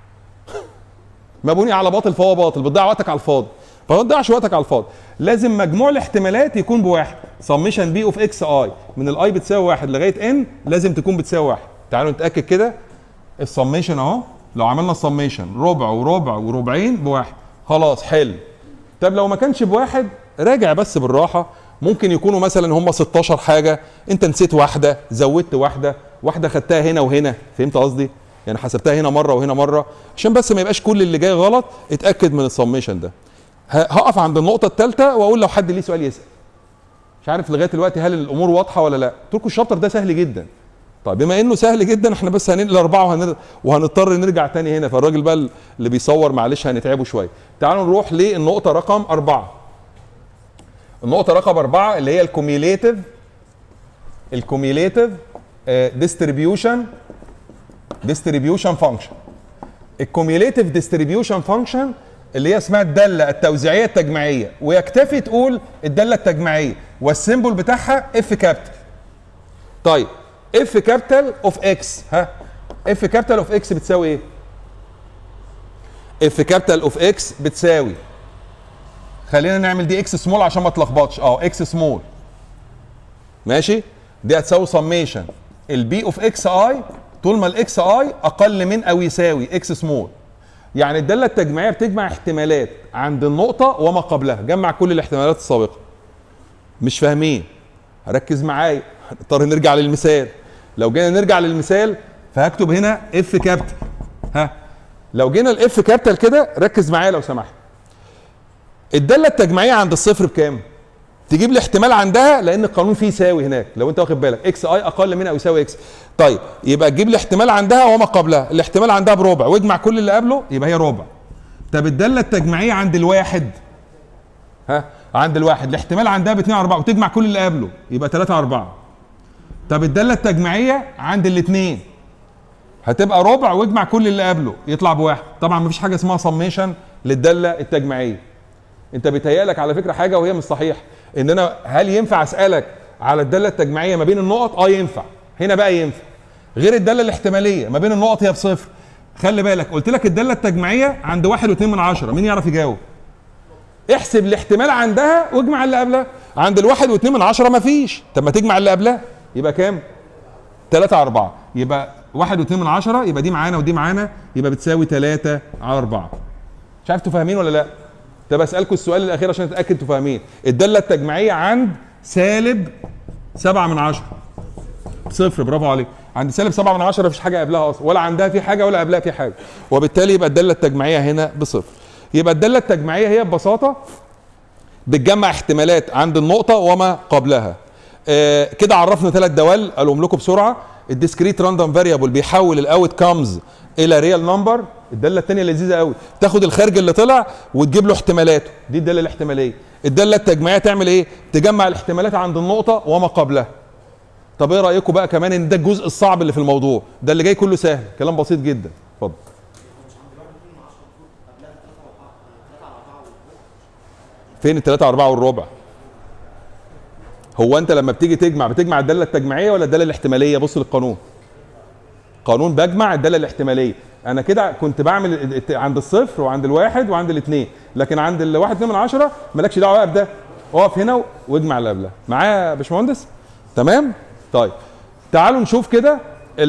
مبني على باطل فهو باطل بتضيع وقتك على الفاضي فما تضيعش وقتك على الفاضي لازم مجموع الاحتمالات يكون بواحد سميشن بي اوف اكس اي من الاي بتساوي واحد لغايه ان لازم تكون بتساوي واحد تعالوا نتاكد كده السميشن اهو لو عملنا السميشن ربع وربع وربعين بواحد خلاص حلو طب لو ما كانش بواحد راجع بس بالراحه ممكن يكونوا مثلا هم 16 حاجه انت نسيت واحده زودت واحده واحده خدتها هنا وهنا فهمت قصدي يعني حسبتها هنا مره وهنا مره عشان بس ما يبقاش كل اللي جاي غلط اتاكد من السميشن ده ه- هقف عند النقطه الثالثه واقول لو حد ليه سؤال يسال مش عارف لغايه دلوقتي هل الامور واضحه ولا لا قلت لكم الشابتر ده سهل جدا طيب بما انه سهل جدا احنا بس هننقل اربعه وهنر... وهنضطر نرجع تاني هنا فالراجل بقى اللي بيصور معلش هنتعبه شويه تعالوا نروح للنقطه رقم اربعه النقطه رقم اربعه اللي هي الكوميوليتيف الكوميوليتيف ديستريبيوشن ديستريبيوشن فانكشن الكوميوليتيف ديستريبيوشن فانكشن اللي هي اسمها الداله التوزيعيه التجميعيه ويكتفي تقول الداله التجميعيه والسيمبل بتاعها اف كابيتال طيب اف كابيتال اوف اكس ها اف كابيتال اوف اكس بتساوي ايه اف كابيتال اوف اكس بتساوي خلينا نعمل دي اكس سمول عشان ما تلخبطش اه اكس سمول ماشي دي هتساوي سميشن البي اوف اكس اي طول ما الاكس اي اقل من او يساوي اكس سمول يعني الداله التجميعيه بتجمع احتمالات عند النقطه وما قبلها جمع كل الاحتمالات السابقه مش فاهمين ركز معايا نضطر نرجع للمثال لو جينا نرجع للمثال فهكتب هنا اف كابيتال ها لو جينا الاف كابيتال كده ركز معايا لو سمحت الداله التجميعيه عند الصفر بكام تجيب لي احتمال عندها لان القانون فيه يساوي هناك لو انت واخد بالك اكس اي اقل من او يساوي اكس طيب يبقى تجيب لي احتمال عندها وما قبلها الاحتمال عندها بربع واجمع كل اللي قبله يبقى هي ربع طب الداله التجميعيه عند الواحد ها عند الواحد الاحتمال عندها ب 2 4 وتجمع كل اللي قبله يبقى 3 4 طب الداله التجميعيه عند الاثنين هتبقى ربع واجمع كل اللي قبله يطلع بواحد طبعا مفيش حاجه اسمها سميشن للداله التجميعيه انت بيتهيألك على فكره حاجه وهي مش صحيح ان انا هل ينفع اسالك على الداله التجميعيه ما بين النقط اه ينفع هنا بقى ينفع غير الداله الاحتماليه ما بين النقط هي بصفر خلي بالك قلت لك الداله التجميعيه عند واحد واتنين من عشرة مين يعرف يجاوب احسب الاحتمال عندها واجمع اللي قبلها عند الواحد واتنين من عشرة مفيش طب ما تجمع اللي قبلها يبقى كام تلاتة أربعة يبقى واحد واتنين من عشرة يبقى دي معانا ودي معانا يبقى بتساوي تلاتة على أربعة مش عارف انتوا فاهمين ولا لا طب اسالكم السؤال الاخير عشان اتاكد انتوا فاهمين الداله التجميعيه عند سالب سبعة من عشرة صفر برافو عليك عند سالب سبعة من عشرة مفيش حاجه قبلها اصلا ولا عندها في حاجه ولا قبلها في حاجه وبالتالي يبقى الداله التجميعيه هنا بصفر يبقى الداله التجميعيه هي ببساطه بتجمع احتمالات عند النقطه وما قبلها آه كده عرفنا ثلاث دوال قالهم لكم بسرعه الديسكريت راندوم فاريبل بيحول الاوت كامز الى ريال نمبر الداله الثانيه لذيذه قوي تاخد الخارج اللي طلع وتجيب له احتمالاته دي الداله الاحتماليه الداله التجميعيه تعمل ايه تجمع الاحتمالات عند النقطه وما قبلها طب ايه رايكم بقى كمان ان ده الجزء الصعب اللي في الموضوع ده اللي جاي كله سهل كلام بسيط جدا اتفضل فين الثلاثة أربعة والربع؟ هو أنت لما بتيجي تجمع بتجمع الدالة التجميعية ولا الدالة الاحتمالية؟ بص للقانون. قانون بجمع الدالة الاحتمالية، أنا كده كنت بعمل عند الصفر وعند الواحد وعند الاثنين، لكن عند الواحد اتنين من عشرة مالكش دعوة بقى بده، اقف هنا واجمع اللي قبلها. معايا يا باشمهندس؟ تمام؟ طيب تعالوا نشوف كده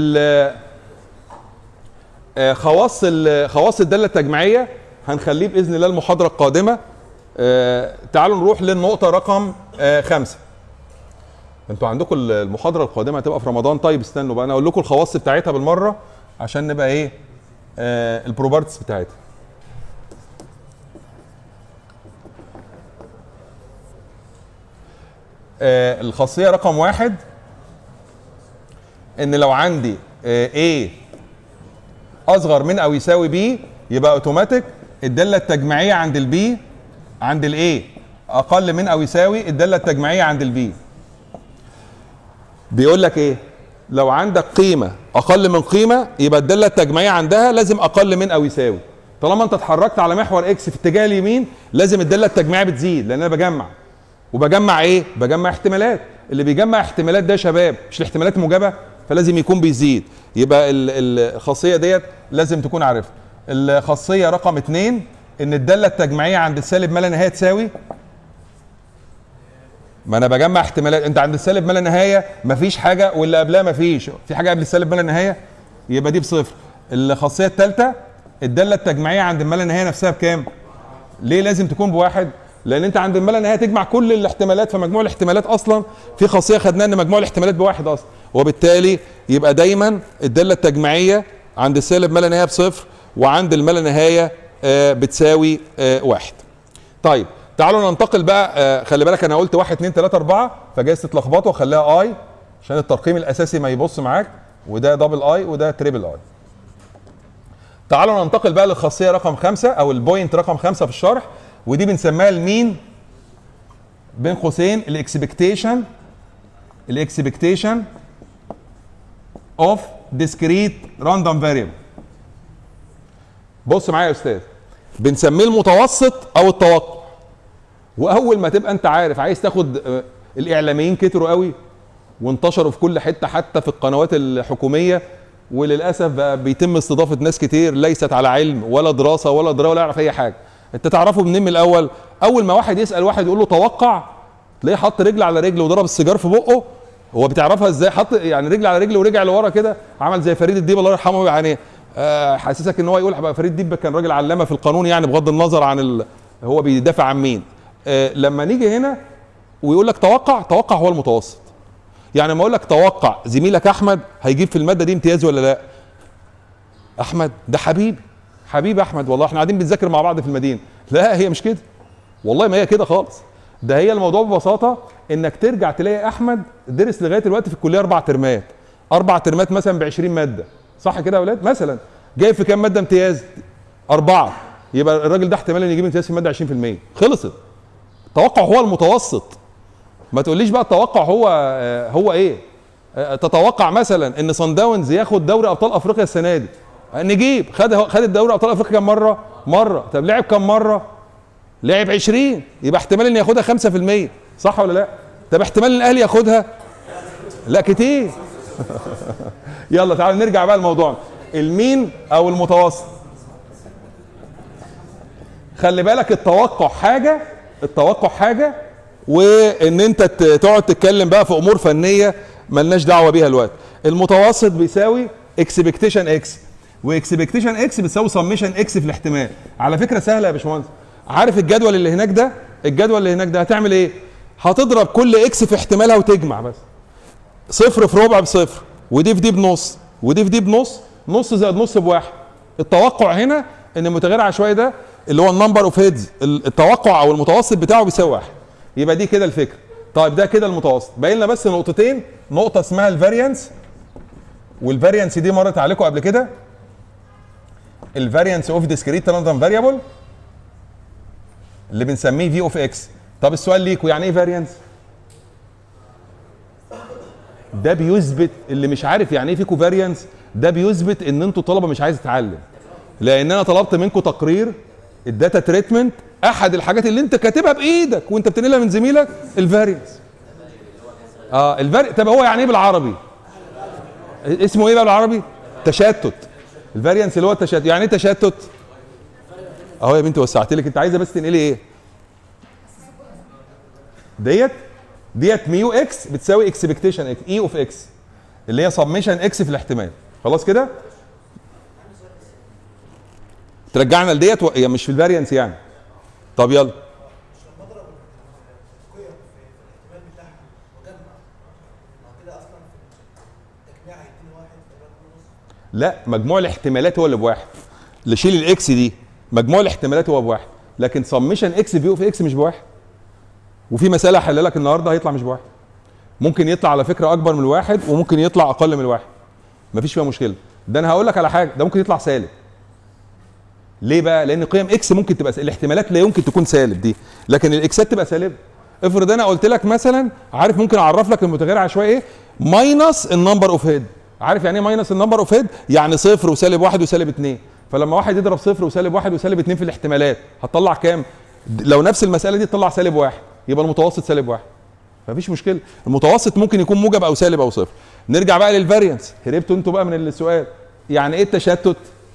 خواص خواص الدالة التجميعية هنخليه بإذن الله المحاضرة القادمة آه تعالوا نروح للنقطة رقم آه خمسة. انتوا عندكم المحاضرة القادمة هتبقى في رمضان طيب استنوا بقى انا اقول لكم الخواص بتاعتها بالمرة عشان نبقى ايه آه البروبرتس بتاعتها. آه الخاصية رقم واحد ان لو عندي آه A اصغر من او يساوي B يبقى اوتوماتيك الدالة التجميعية عند البي عند الاي اقل من او يساوي الداله التجميعيه عند البي بيقول لك ايه لو عندك قيمه اقل من قيمه يبقى الداله التجميعيه عندها لازم اقل من او يساوي طالما انت اتحركت على محور اكس في اتجاه اليمين لازم الداله التجميعيه بتزيد لان انا بجمع وبجمع ايه بجمع احتمالات اللي بيجمع احتمالات ده يا شباب مش الاحتمالات موجبه فلازم يكون بيزيد يبقى الخاصيه ديت لازم تكون عارفها الخاصيه رقم اتنين ان الداله التجميعيه عند السالب ما لا نهايه تساوي ما انا بجمع احتمالات انت عند السالب ما لا نهايه مفيش حاجه واللي قبلها مفيش في حاجه قبل السالب ما لا نهايه يبقى دي بصفر الخاصيه الثالثه الداله التجميعيه عند ما لا نهايه نفسها بكام ليه لازم تكون بواحد لان انت عند ما لا نهايه تجمع كل الاحتمالات فمجموع الاحتمالات اصلا في خاصيه خدناها ان مجموع الاحتمالات بواحد اصلا وبالتالي يبقى دايما الداله التجميعيه عند السالب ما لا نهايه بصفر وعند الما لا نهايه آه بتساوي آه واحد. طيب تعالوا ننتقل بقى آه خلي بالك انا قلت واحد اتنين تلاته اربعه فجايز تتلخبطوا خليها اي عشان الترقيم الاساسي ما يبص معاك وده دبل اي وده تريبل اي. تعالوا ننتقل بقى للخاصيه رقم خمسه او البوينت رقم خمسه في الشرح ودي بنسميها المين بين قوسين الاكسبكتيشن الاكسبكتيشن اوف discrete random variable بص معايا يا استاذ بنسميه المتوسط او التوقع واول ما تبقى انت عارف عايز تاخد آه، الاعلاميين كتروا قوي وانتشروا في كل حته حتى في القنوات الحكوميه وللاسف بقى بيتم استضافه ناس كتير ليست على علم ولا دراسه ولا درايه ولا يعرف اي حاجه انت تعرفه منين من الاول اول ما واحد يسال واحد يقول له توقع تلاقيه حط رجل على رجل وضرب السيجار في بقه هو بتعرفها ازاي حط يعني رجل على رجل ورجع لورا كده عمل زي فريد الديب الله يرحمه يعني آه حاسسك ان هو يقول بقى فريد الديب كان راجل علامه في القانون يعني بغض النظر عن ال... هو بيدافع عن مين آه لما نيجي هنا ويقول لك توقع توقع هو المتوسط يعني لما اقول لك توقع زميلك احمد هيجيب في الماده دي امتياز ولا لا احمد ده حبيبي حبيبي احمد والله احنا قاعدين بنذاكر مع بعض في المدينه لا هي مش كده والله ما هي كده خالص ده هي الموضوع ببساطه انك ترجع تلاقي احمد درس لغايه دلوقتي في الكليه اربع ترمات اربع ترمات مثلا ب 20 ماده صح كده يا اولاد مثلا جايب في كام ماده امتياز اربعه يبقى الراجل ده احتمال ان يجيب امتياز في الماده 20% خلصت التوقع هو المتوسط ما تقوليش بقى التوقع هو آه، هو ايه آه، تتوقع مثلا ان صن داونز ياخد دوري ابطال افريقيا السنه دي نجيب خد خد الدوري ابطال افريقيا كام مره مره طب لعب كام مره لعب 20 يبقى احتمال ان ياخدها 5% صح ولا لا طب احتمال ان الاهلي ياخدها لا كتير يلا تعالوا نرجع بقى لموضوعنا المين او المتوسط خلي بالك التوقع حاجه التوقع حاجه وان انت ت- تقعد تتكلم بقى في امور فنيه ملناش دعوه بيها الوقت المتوسط بيساوي اكسبكتيشن اكس واكسبكتيشن اكس بتساوي سميشن اكس في الاحتمال على فكره سهله يا باشمهندس عارف الجدول اللي هناك ده الجدول اللي هناك ده هتعمل ايه هتضرب كل اكس في احتمالها وتجمع بس صفر في ربع بصفر ودي في دي بنص ودي في دي بنص نص زائد نص بواحد التوقع هنا ان المتغير العشوائي ده اللي هو النمبر اوف هيدز التوقع او المتوسط بتاعه بيساوي واحد يبقى دي كده الفكره طيب ده كده المتوسط باين لنا بس نقطتين نقطه اسمها الفاريانس والفاريانس دي مرت عليكم قبل كده الفاريانس اوف ديسكريت راندوم فاريبل اللي بنسميه في اوف اكس طب السؤال ليكوا يعني ايه فاريانس ده بيثبت اللي مش عارف يعني ايه فيكو فاريانس ده بيثبت ان انتوا طلبه مش عايز تتعلم لان انا طلبت منكم تقرير الداتا تريتمنت احد الحاجات اللي انت كاتبها بايدك وانت بتنقلها من زميلك الفاريانس اه الفاري طب هو يعني ايه بالعربي اسمه ايه بقى بالعربي تشتت الفاريانس اللي هو التشتت يعني ايه تشتت اهو يا بنتي وسعت لك انت عايزه بس تنقلي ايه ديت ديت ميو اكس بتساوي اكسبكتيشن اكس اي اوف اكس اللي هي سميشن اكس في الاحتمال خلاص كده ترجعنا لديت و... هي مش في الفاريانس يعني طب يلا لا مجموع الاحتمالات هو اللي بواحد اللي شيل الاكس دي مجموع الاحتمالات هو بواحد لكن سميشن اكس في اوف اكس مش بواحد وفي مساله هحلها لك النهارده هيطلع مش بواحد ممكن يطلع على فكره اكبر من الواحد وممكن يطلع اقل من الواحد مفيش فيها مشكله ده انا هقول لك على حاجه ده ممكن يطلع سالب ليه بقى لان قيم اكس ممكن تبقى سالب. الاحتمالات لا يمكن تكون سالب دي لكن الاكسات تبقى سالبه افرض انا قلت لك مثلا عارف ممكن اعرف لك المتغير العشوائي ايه ماينس النمبر اوف هيد عارف يعني ايه ماينس النمبر اوف هيد يعني صفر وسالب واحد وسالب اتنين فلما واحد يضرب صفر وسالب واحد وسالب اتنين في الاحتمالات هتطلع كام لو نفس المساله دي تطلع سالب واحد يبقى المتوسط سالب واحد مفيش مشكله المتوسط ممكن يكون موجب او سالب او صفر نرجع بقى للفاريانس هربتوا انتوا بقى من السؤال يعني ايه التشتت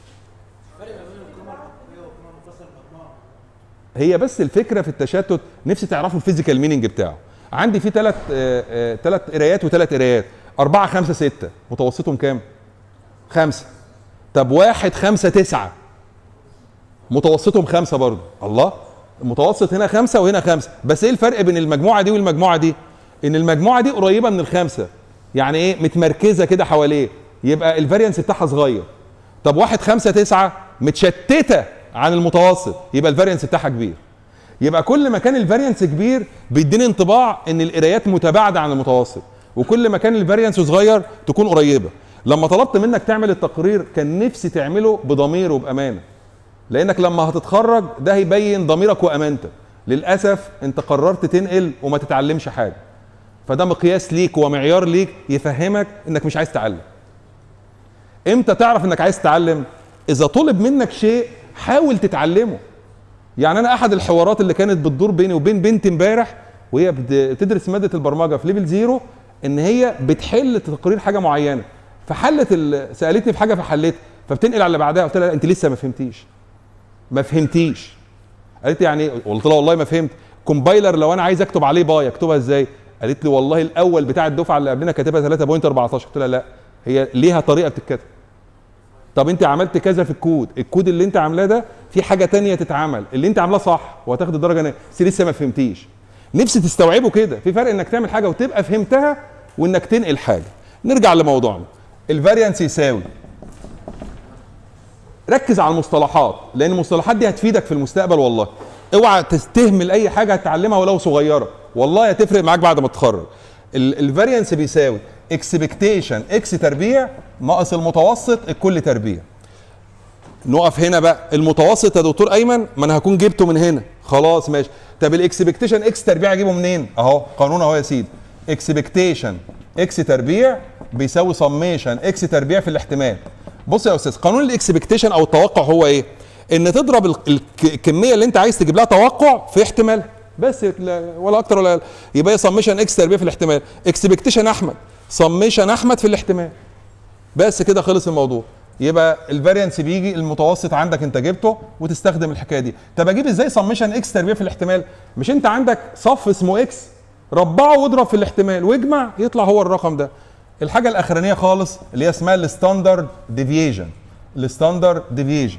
هي بس الفكره في التشتت نفسي تعرفوا الفيزيكال ميننج بتاعه عندي في ثلاث ثلاث قرايات وثلاث قرايات أربعة خمسة ستة متوسطهم كام؟ خمسة طب واحد خمسة تسعة متوسطهم خمسة برضه الله المتوسط هنا خمسة وهنا خمسة بس ايه الفرق بين المجموعة دي والمجموعة دي؟ ان المجموعة دي قريبة من الخمسة يعني ايه متمركزة كده حواليه يبقى الفاريانس بتاعها صغير طب واحد خمسة تسعة متشتتة عن المتوسط يبقى الفاريانس بتاعها كبير يبقى كل ما كان الفاريانس كبير بيديني انطباع ان القرايات متباعده عن المتوسط وكل ما كان الفاريانس صغير تكون قريبه لما طلبت منك تعمل التقرير كان نفسي تعمله بضمير وبامانه لانك لما هتتخرج ده هيبين ضميرك وامانتك للاسف انت قررت تنقل وما تتعلمش حاجه فده مقياس ليك ومعيار ليك يفهمك انك مش عايز تتعلم امتى تعرف انك عايز تتعلم اذا طلب منك شيء حاول تتعلمه يعني انا احد الحوارات اللي كانت بتدور بيني وبين بنت امبارح وهي بت- بتدرس ماده البرمجه في ليفل زيرو ان هي بتحل تقرير حاجه معينه فحلت ال- سالتني في حاجه فحلتها فبتنقل على اللي بعدها قلت لها لا، انت لسه ما فهمتيش ما فهمتيش قالت لي يعني ايه قلت لها والله ما فهمت كومبايلر لو انا عايز اكتب عليه باي اكتبها ازاي قالت لي والله الاول بتاع الدفعه اللي قبلنا كاتبها 3.14 قلت لها لا هي ليها طريقه بتتكتب طب انت عملت كذا في الكود الكود اللي انت عاملاه ده في حاجه تانية تتعمل اللي انت عاملاه صح وهتاخد الدرجه نهائية بس لسه ما فهمتيش نفسي تستوعبه كده في فرق انك تعمل حاجه وتبقى فهمتها وانك تنقل حاجه نرجع لموضوعنا الفاريانس يساوي ركز على المصطلحات لان المصطلحات دي هتفيدك في المستقبل والله اوعى تستهمل اي حاجه هتتعلمها ولو صغيره والله هتفرق معاك بعد ما تتخرج الفاريانس بيساوي اكسبكتيشن اكس تربيع ناقص المتوسط الكل تربيع نقف هنا بقى المتوسط يا دكتور ايمن ما انا هكون جبته من هنا خلاص ماشي طب الاكسبكتيشن اكس تربيع اجيبه منين اهو قانون اهو يا سيدي اكسبكتيشن اكس تربيع بيساوي سميشن اكس تربيع في الاحتمال بص يا استاذ قانون الاكسبكتيشن او التوقع هو ايه ان تضرب ال- الك- الكميه اللي انت عايز تجيب لها توقع في احتمال بس لا- ولا اكتر ولا اقل يبقى هي سميشن اكس تربيع في الاحتمال اكسبكتيشن احمد سميشن احمد في الاحتمال بس كده خلص الموضوع يبقى الفاريانس بيجي المتوسط عندك انت جبته وتستخدم الحكايه دي طب اجيب ازاي سميشن اكس تربيع في الاحتمال مش انت عندك صف اسمه اكس ربعه واضرب في الاحتمال واجمع يطلع هو الرقم ده الحاجه الاخرانيه خالص اللي هي اسمها الستاندرد ديفيجن الستاندرد ديفيجن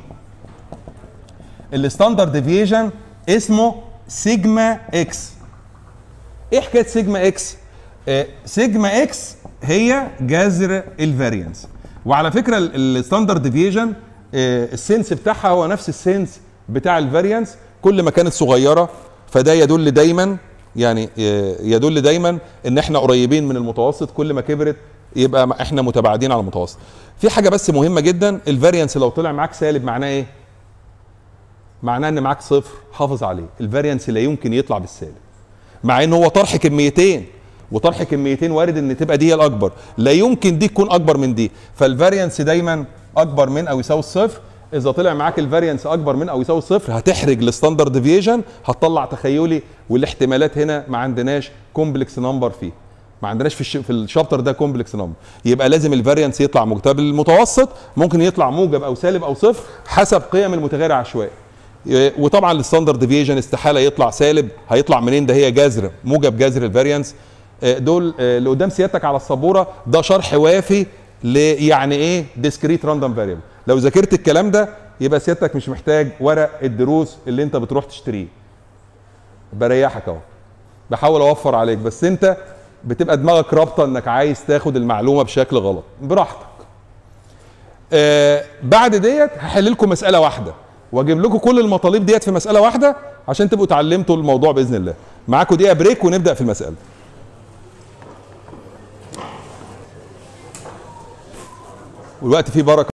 الستاندرد ديفيجن اسمه سيجما اكس ايه حكايه سيجما اكس آه، سيجما اكس هي جذر الفاريانس وعلى فكره الستاندرد ديفيجن السنس بتاعها هو نفس السنس بتاع الفاريانس كل ما كانت صغيره فده يدل دايما يعني آه، يدل دايما ان احنا قريبين من المتوسط كل ما كبرت يبقى ما- احنا متباعدين على المتوسط في حاجه بس مهمه جدا الفاريانس لو طلع معاك سالب معناه ايه معناه ان معاك صفر حافظ عليه الفاريانس لا يمكن يطلع بالسالب مع ان هو طرح كميتين وطرح كميتين وارد ان تبقى دي هي الاكبر لا يمكن دي تكون اكبر من دي فالفاريانس دايما اكبر من او يساوي الصفر اذا طلع معاك الفاريانس اكبر من او يساوي الصفر هتحرج الستاندرد ديفيجن هتطلع تخيلي والاحتمالات هنا ما عندناش كومبلكس نمبر فيه ما عندناش في الش... في الشابتر ده كومبلكس نمبر يبقى لازم الفاريانس يطلع موجب طب المتوسط ممكن يطلع موجب او سالب او صفر حسب قيم المتغير العشوائي إيه، وطبعا الستاندرد ديفيجن استحاله يطلع سالب هيطلع منين ده هي جذر موجب جذر الفاريانس إيه، دول إيه، اللي قدام سيادتك على السبوره ده شرح وافي ل يعني ايه ديسكريت راندوم فاريبل لو ذاكرت الكلام ده يبقى سيادتك مش محتاج ورق الدروس اللي انت بتروح تشتريه بريحك اهو بحاول اوفر عليك بس انت بتبقى دماغك رابطه انك عايز تاخد المعلومه بشكل غلط براحتك آه بعد ديت هحل لكم مساله واحده واجيب لكم كل المطالب ديت في مساله واحده عشان تبقوا اتعلمتوا الموضوع باذن الله معاكم دقيقه بريك ونبدا في المساله والوقت فيه بركه